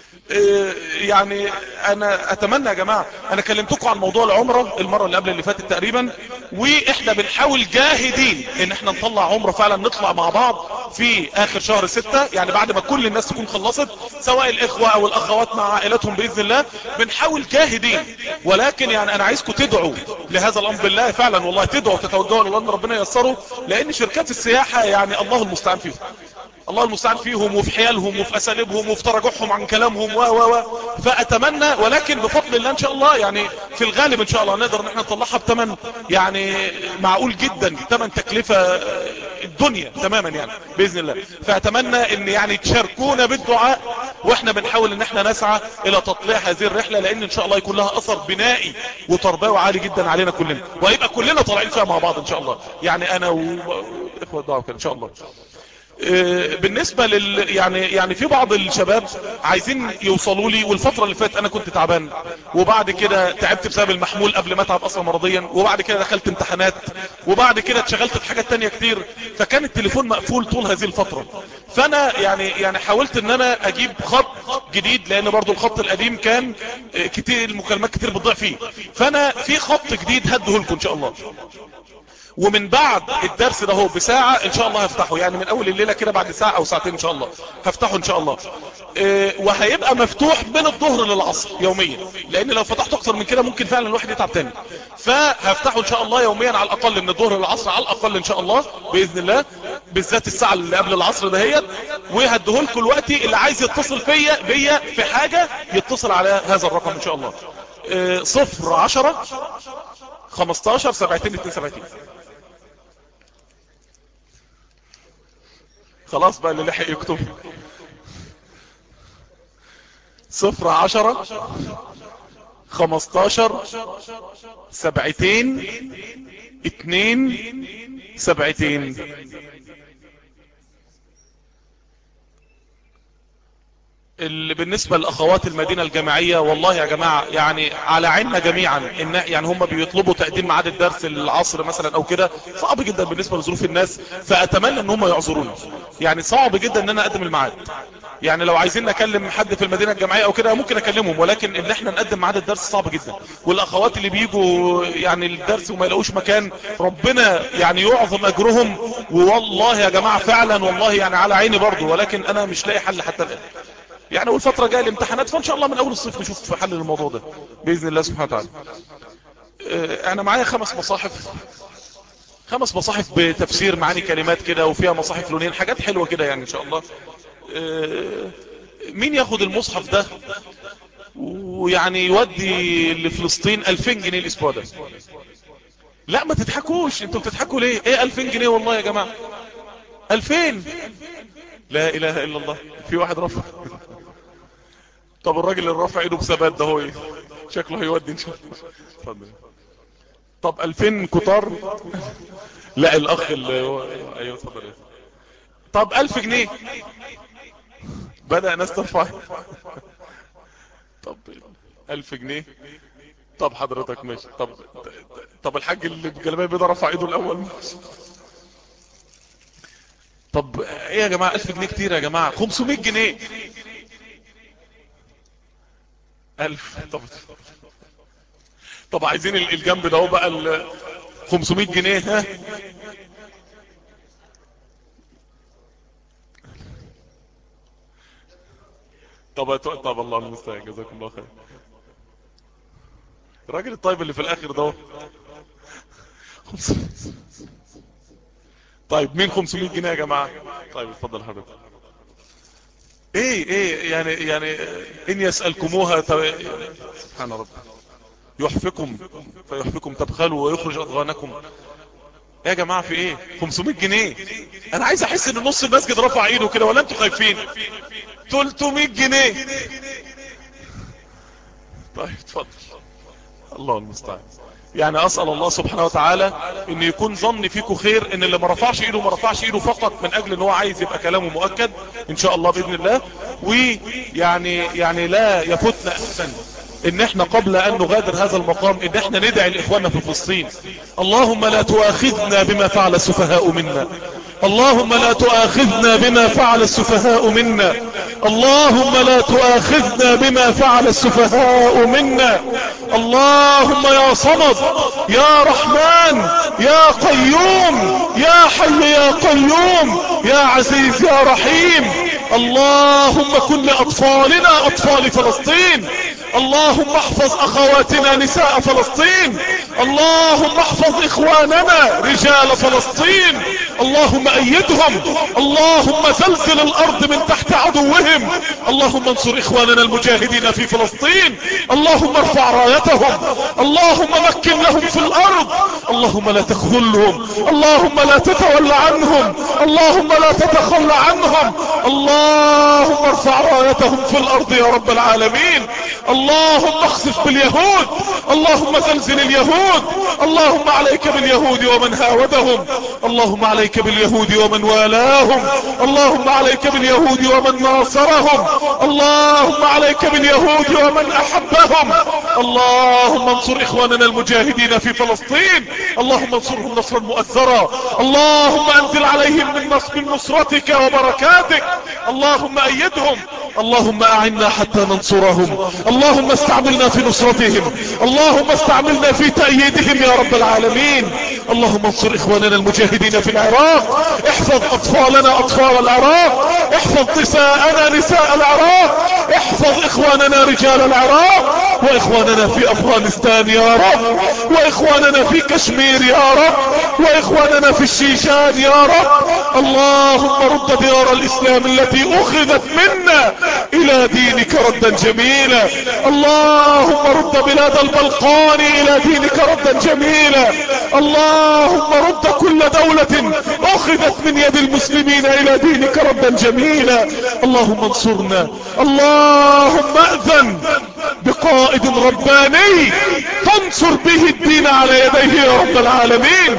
اه يعني انا اتمنى يا جماعة انا كلمتكم عن موضوع العمرة المرة اللي قبل اللي فاتت تقريبا واحنا بنحاول جاهدين ان احنا نطلع عمرة فعلا نطلع مع بعض في اخر شهر ستة يعني بعد ما كل الناس تكون خلصت سواء الاخوة او الاخوات مع عائلاتهم باذن الله بنحاول جاهدين ولكن يعني انا عايزكم تدعوا لهذا الامر بالله فعلا والله تدعوا تتوجهوا لله ان ربنا ييسره لان شركات السياحة يعني الله المستعان فيهم الله المستعان فيهم وفي حيالهم وفي اساليبهم وفي تراجعهم عن كلامهم و و و فاتمنى ولكن بفضل الله ان شاء الله يعني في الغالب ان شاء الله نقدر ان احنا نطلعها بثمن يعني معقول جدا ثمن تكلفة الدنيا تماما يعني باذن الله فاتمنى ان يعني تشاركونا بالدعاء واحنا بنحاول ان احنا نسعى الى تطليع هذه الرحلة لان ان شاء الله يكون لها اثر بنائي وتربوي عالي جدا علينا كلنا وهيبقى كلنا طالعين فيها مع بعض ان شاء الله يعني انا واخوة الدعاء كده ان شاء الله بالنسبة لل يعني يعني في بعض الشباب عايزين يوصلوا لي والفترة اللي فاتت انا كنت تعبان وبعد كده تعبت بسبب المحمول قبل ما اتعب اصلا مرضيا وبعد كده دخلت امتحانات وبعد كده اتشغلت في حاجات تانية كتير فكان التليفون مقفول طول هذه الفترة فانا يعني يعني حاولت ان انا اجيب خط جديد لان برضو الخط القديم كان كتير المكالمات كتير بتضيع فيه فانا في خط جديد هده لكم ان شاء الله ومن بعد الدرس ده هو بساعة ان شاء الله هفتحه يعني من اول الليلة كده بعد ساعة او ساعتين ان شاء الله هفتحه ان شاء الله اه وهيبقى مفتوح من الظهر للعصر يوميا لان لو فتحته اكتر من كده ممكن فعلا الواحد يتعب تاني فهفتحه ان شاء الله يوميا على الاقل من الظهر للعصر على الاقل ان شاء الله باذن الله بالذات الساعة اللي قبل العصر دهيت وهديهولكم الوقت اللي عايز يتصل فيا بيا في حاجة يتصل على هذا الرقم ان شاء الله اه صفر عشرة خمستاشر سبعتين اتنين سبعتين خلاص بقى اللي لحق يكتب صفر عشرة خمستاشر سبعتين اتنين سبعتين اللي بالنسبة لأخوات المدينة الجامعية والله يا جماعة يعني على عيننا جميعا إن يعني هم بيطلبوا تقديم ميعاد الدرس العصر مثلا أو كده صعب جدا بالنسبة لظروف الناس فأتمنى إن هم يعذروني يعني صعب جدا إن أنا أقدم الميعاد يعني لو عايزين نكلم حد في المدينة الجامعية أو كده ممكن أكلمهم ولكن إن إحنا نقدم ميعاد الدرس صعب جدا والأخوات اللي بيجوا يعني الدرس وما يلاقوش مكان ربنا يعني يعظم أجرهم والله يا جماعة فعلا والله يعني على عيني برضو ولكن أنا مش لاقي حل حتى الآن يعني والفترة جاية الامتحانات فان شاء الله من اول الصيف نشوف حل للموضوع ده باذن الله سبحانه وتعالى اه انا معايا خمس مصاحف خمس مصاحف بتفسير معاني كلمات كده وفيها مصاحف لونين حاجات حلوة كده يعني ان شاء الله اه مين ياخد المصحف ده ويعني يودي لفلسطين 2000 جنيه الاسبوع ده لا ما تضحكوش انتوا بتضحكوا ليه ايه 2000 جنيه والله يا جماعة 2000 لا اله الا الله في واحد رفع طب الراجل اللي رافع ايده بثبات ده هو ايه شكله هيودي ان شاء الله اتفضل طب 2000 كتار لا الاخ اللي هو ايوه اتفضل طب 1000 جنيه بدأ ناس ترفع طب 1000 جنيه طب حضرتك ماشي طب طب الحاج اللي بجلبيه بيضه رفع ايده الاول طب ايه يا جماعة 1000 جنيه كتير يا جماعة 500 جنيه ألف طب طب عايزين الجنب ده هو بقى ال 500 جنيه ها طب طب الله المستعان جزاكم الله خير الراجل الطيب اللي في الاخر ده طيب مين 500 جنيه يا جماعة طيب اتفضل حضرتك ايه ايه يعني يعني ان يسألكموها سبحان رب يحفكم فيحفكم تبخلوا ويخرج اضغانكم يا جماعة في ايه 500 جنيه انا عايز احس ان نص المسجد رفع ايده كده ولا انتوا خايفين 300 جنيه طيب اتفضل الله المستعان يعني اسأل الله سبحانه وتعالى ان يكون ظني فيكم خير ان اللي ما رفعش ايده ما رفعش ايده فقط من اجل ان هو عايز يبقى كلامه مؤكد ان شاء الله باذن الله ويعني يعني لا يفوتنا احسن ان احنا قبل ان نغادر هذا المقام ان احنا ندعي لاخواننا في فلسطين اللهم لا تؤاخذنا بما فعل السفهاء منا اللهم لا تؤاخذنا بما فعل السفهاء منا اللهم لا تؤاخذنا بما فعل السفهاء منا اللهم يا صمد يا رحمن يا قيوم يا حي يا قيوم يا عزيز يا رحيم اللهم كن لأطفالنا أطفال فلسطين اللهم احفظ اخواتنا نساء فلسطين اللهم احفظ اخواننا رجال فلسطين اللهم ايدهم اللهم زلزل الارض من تحت عدوهم اللهم انصر اخواننا المجاهدين في فلسطين اللهم ارفع رايتهم اللهم مكن لهم في الارض اللهم لا تخذلهم اللهم لا تتولى عنهم اللهم لا تتخلى عنهم اللهم ارفع رايتهم في الارض يا رب العالمين اللهم اخسف باليهود اللهم زلزل اليهود اللهم عليك باليهود ومن هاودهم اللهم عليك باليهود ومن والاهم اللهم عليك باليهود ومن ناصرهم اللهم عليك باليهود ومن احبهم اللهم انصر اخواننا المجاهدين في فلسطين اللهم انصرهم نصرا مؤثرا اللهم انزل عليهم من نصب نصرتك وبركاتك اللهم ايدهم اللهم اعنا حتى ننصرهم اللهم استعملنا في نصرتهم اللهم استعملنا في تأييدهم يا رب العالمين اللهم انصر اخواننا المجاهدين في العراق احفظ اطفالنا اطفال العراق احفظ نساءنا نساء العراق احفظ اخواننا رجال العراق واخواننا في افغانستان يا رب واخواننا في كشمير يا رب واخواننا في الشيشان يا رب اللهم رد ديار الاسلام التي اخذت منا الى دينك ردا جميلا اللهم رد بلاد البلقان الى دينك ردا جميلا اللهم رد كل دولة اخذت من يد المسلمين الى دينك ردا جميلا اللهم انصرنا اللهم اذن بقائد رباني تنصر به الدين على يديه يا رب العالمين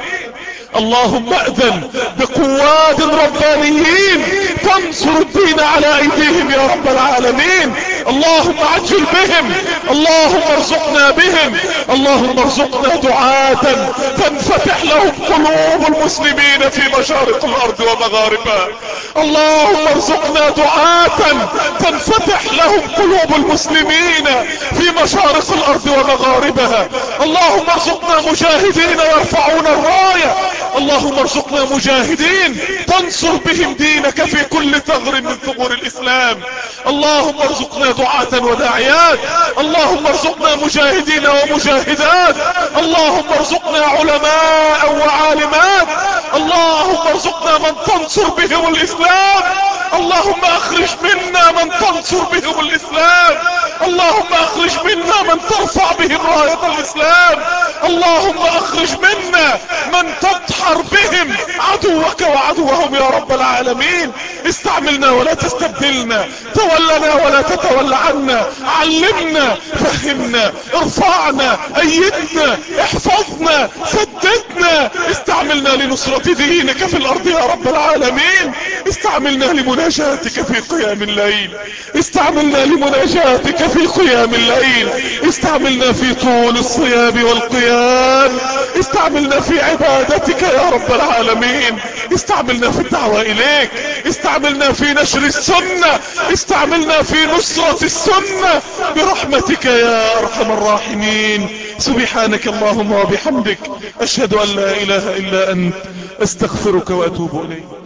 اللهم اذن بقوات ربانيين تنصر الدين على ايديهم يا رب العالمين اللهم عجل بهم اللهم ارزقنا بهم اللهم ارزقنا دعاة تنفتح لهم قلوب المسلمين في مشارق الارض ومغاربها اللهم ارزقنا دعاة تنفتح لهم قلوب المسلمين في مشارق الارض ومغاربها اللهم ارزقنا مجاهدين يرفعون الراية اللهم ارزقنا مجاهدين تنصر بهم دينك في كل ثغر من ثغور الاسلام اللهم ارزقنا دعاة وداعيات اللهم ارزقنا مجاهدين ومجاهدات اللهم ارزقنا علماء وعالمات اللهم ارزقنا من تنصر بهم الاسلام اللهم اخرج منا من تنصر بهم الاسلام اللهم اخرج منا من ترفع بهم راية الاسلام اللهم اخرج منا من تطحر بهم عدوك وعدوهم يا رب العالمين استعملنا ولا تستبدلنا تولنا ولا تتولى عنا علمنا فهمنا ارفعنا ايدنا احفظنا سددنا استعملنا لنصرة دينك في الارض يا رب العالمين استعملنا لمناجاتك في قيام الليل استعملنا لمناجاتك في قيام الليل استعملنا في طول الصيام والقيام استعملنا في عبادتك يا رب العالمين استعملنا في الدعوة اليك استعملنا في نشر السنة استعملنا في نصرة السنة برحمتك يا ارحم الراحمين سبحانك اللهم وبحمدك اشهد ان لا اله الا انت استغفرك واتوب اليك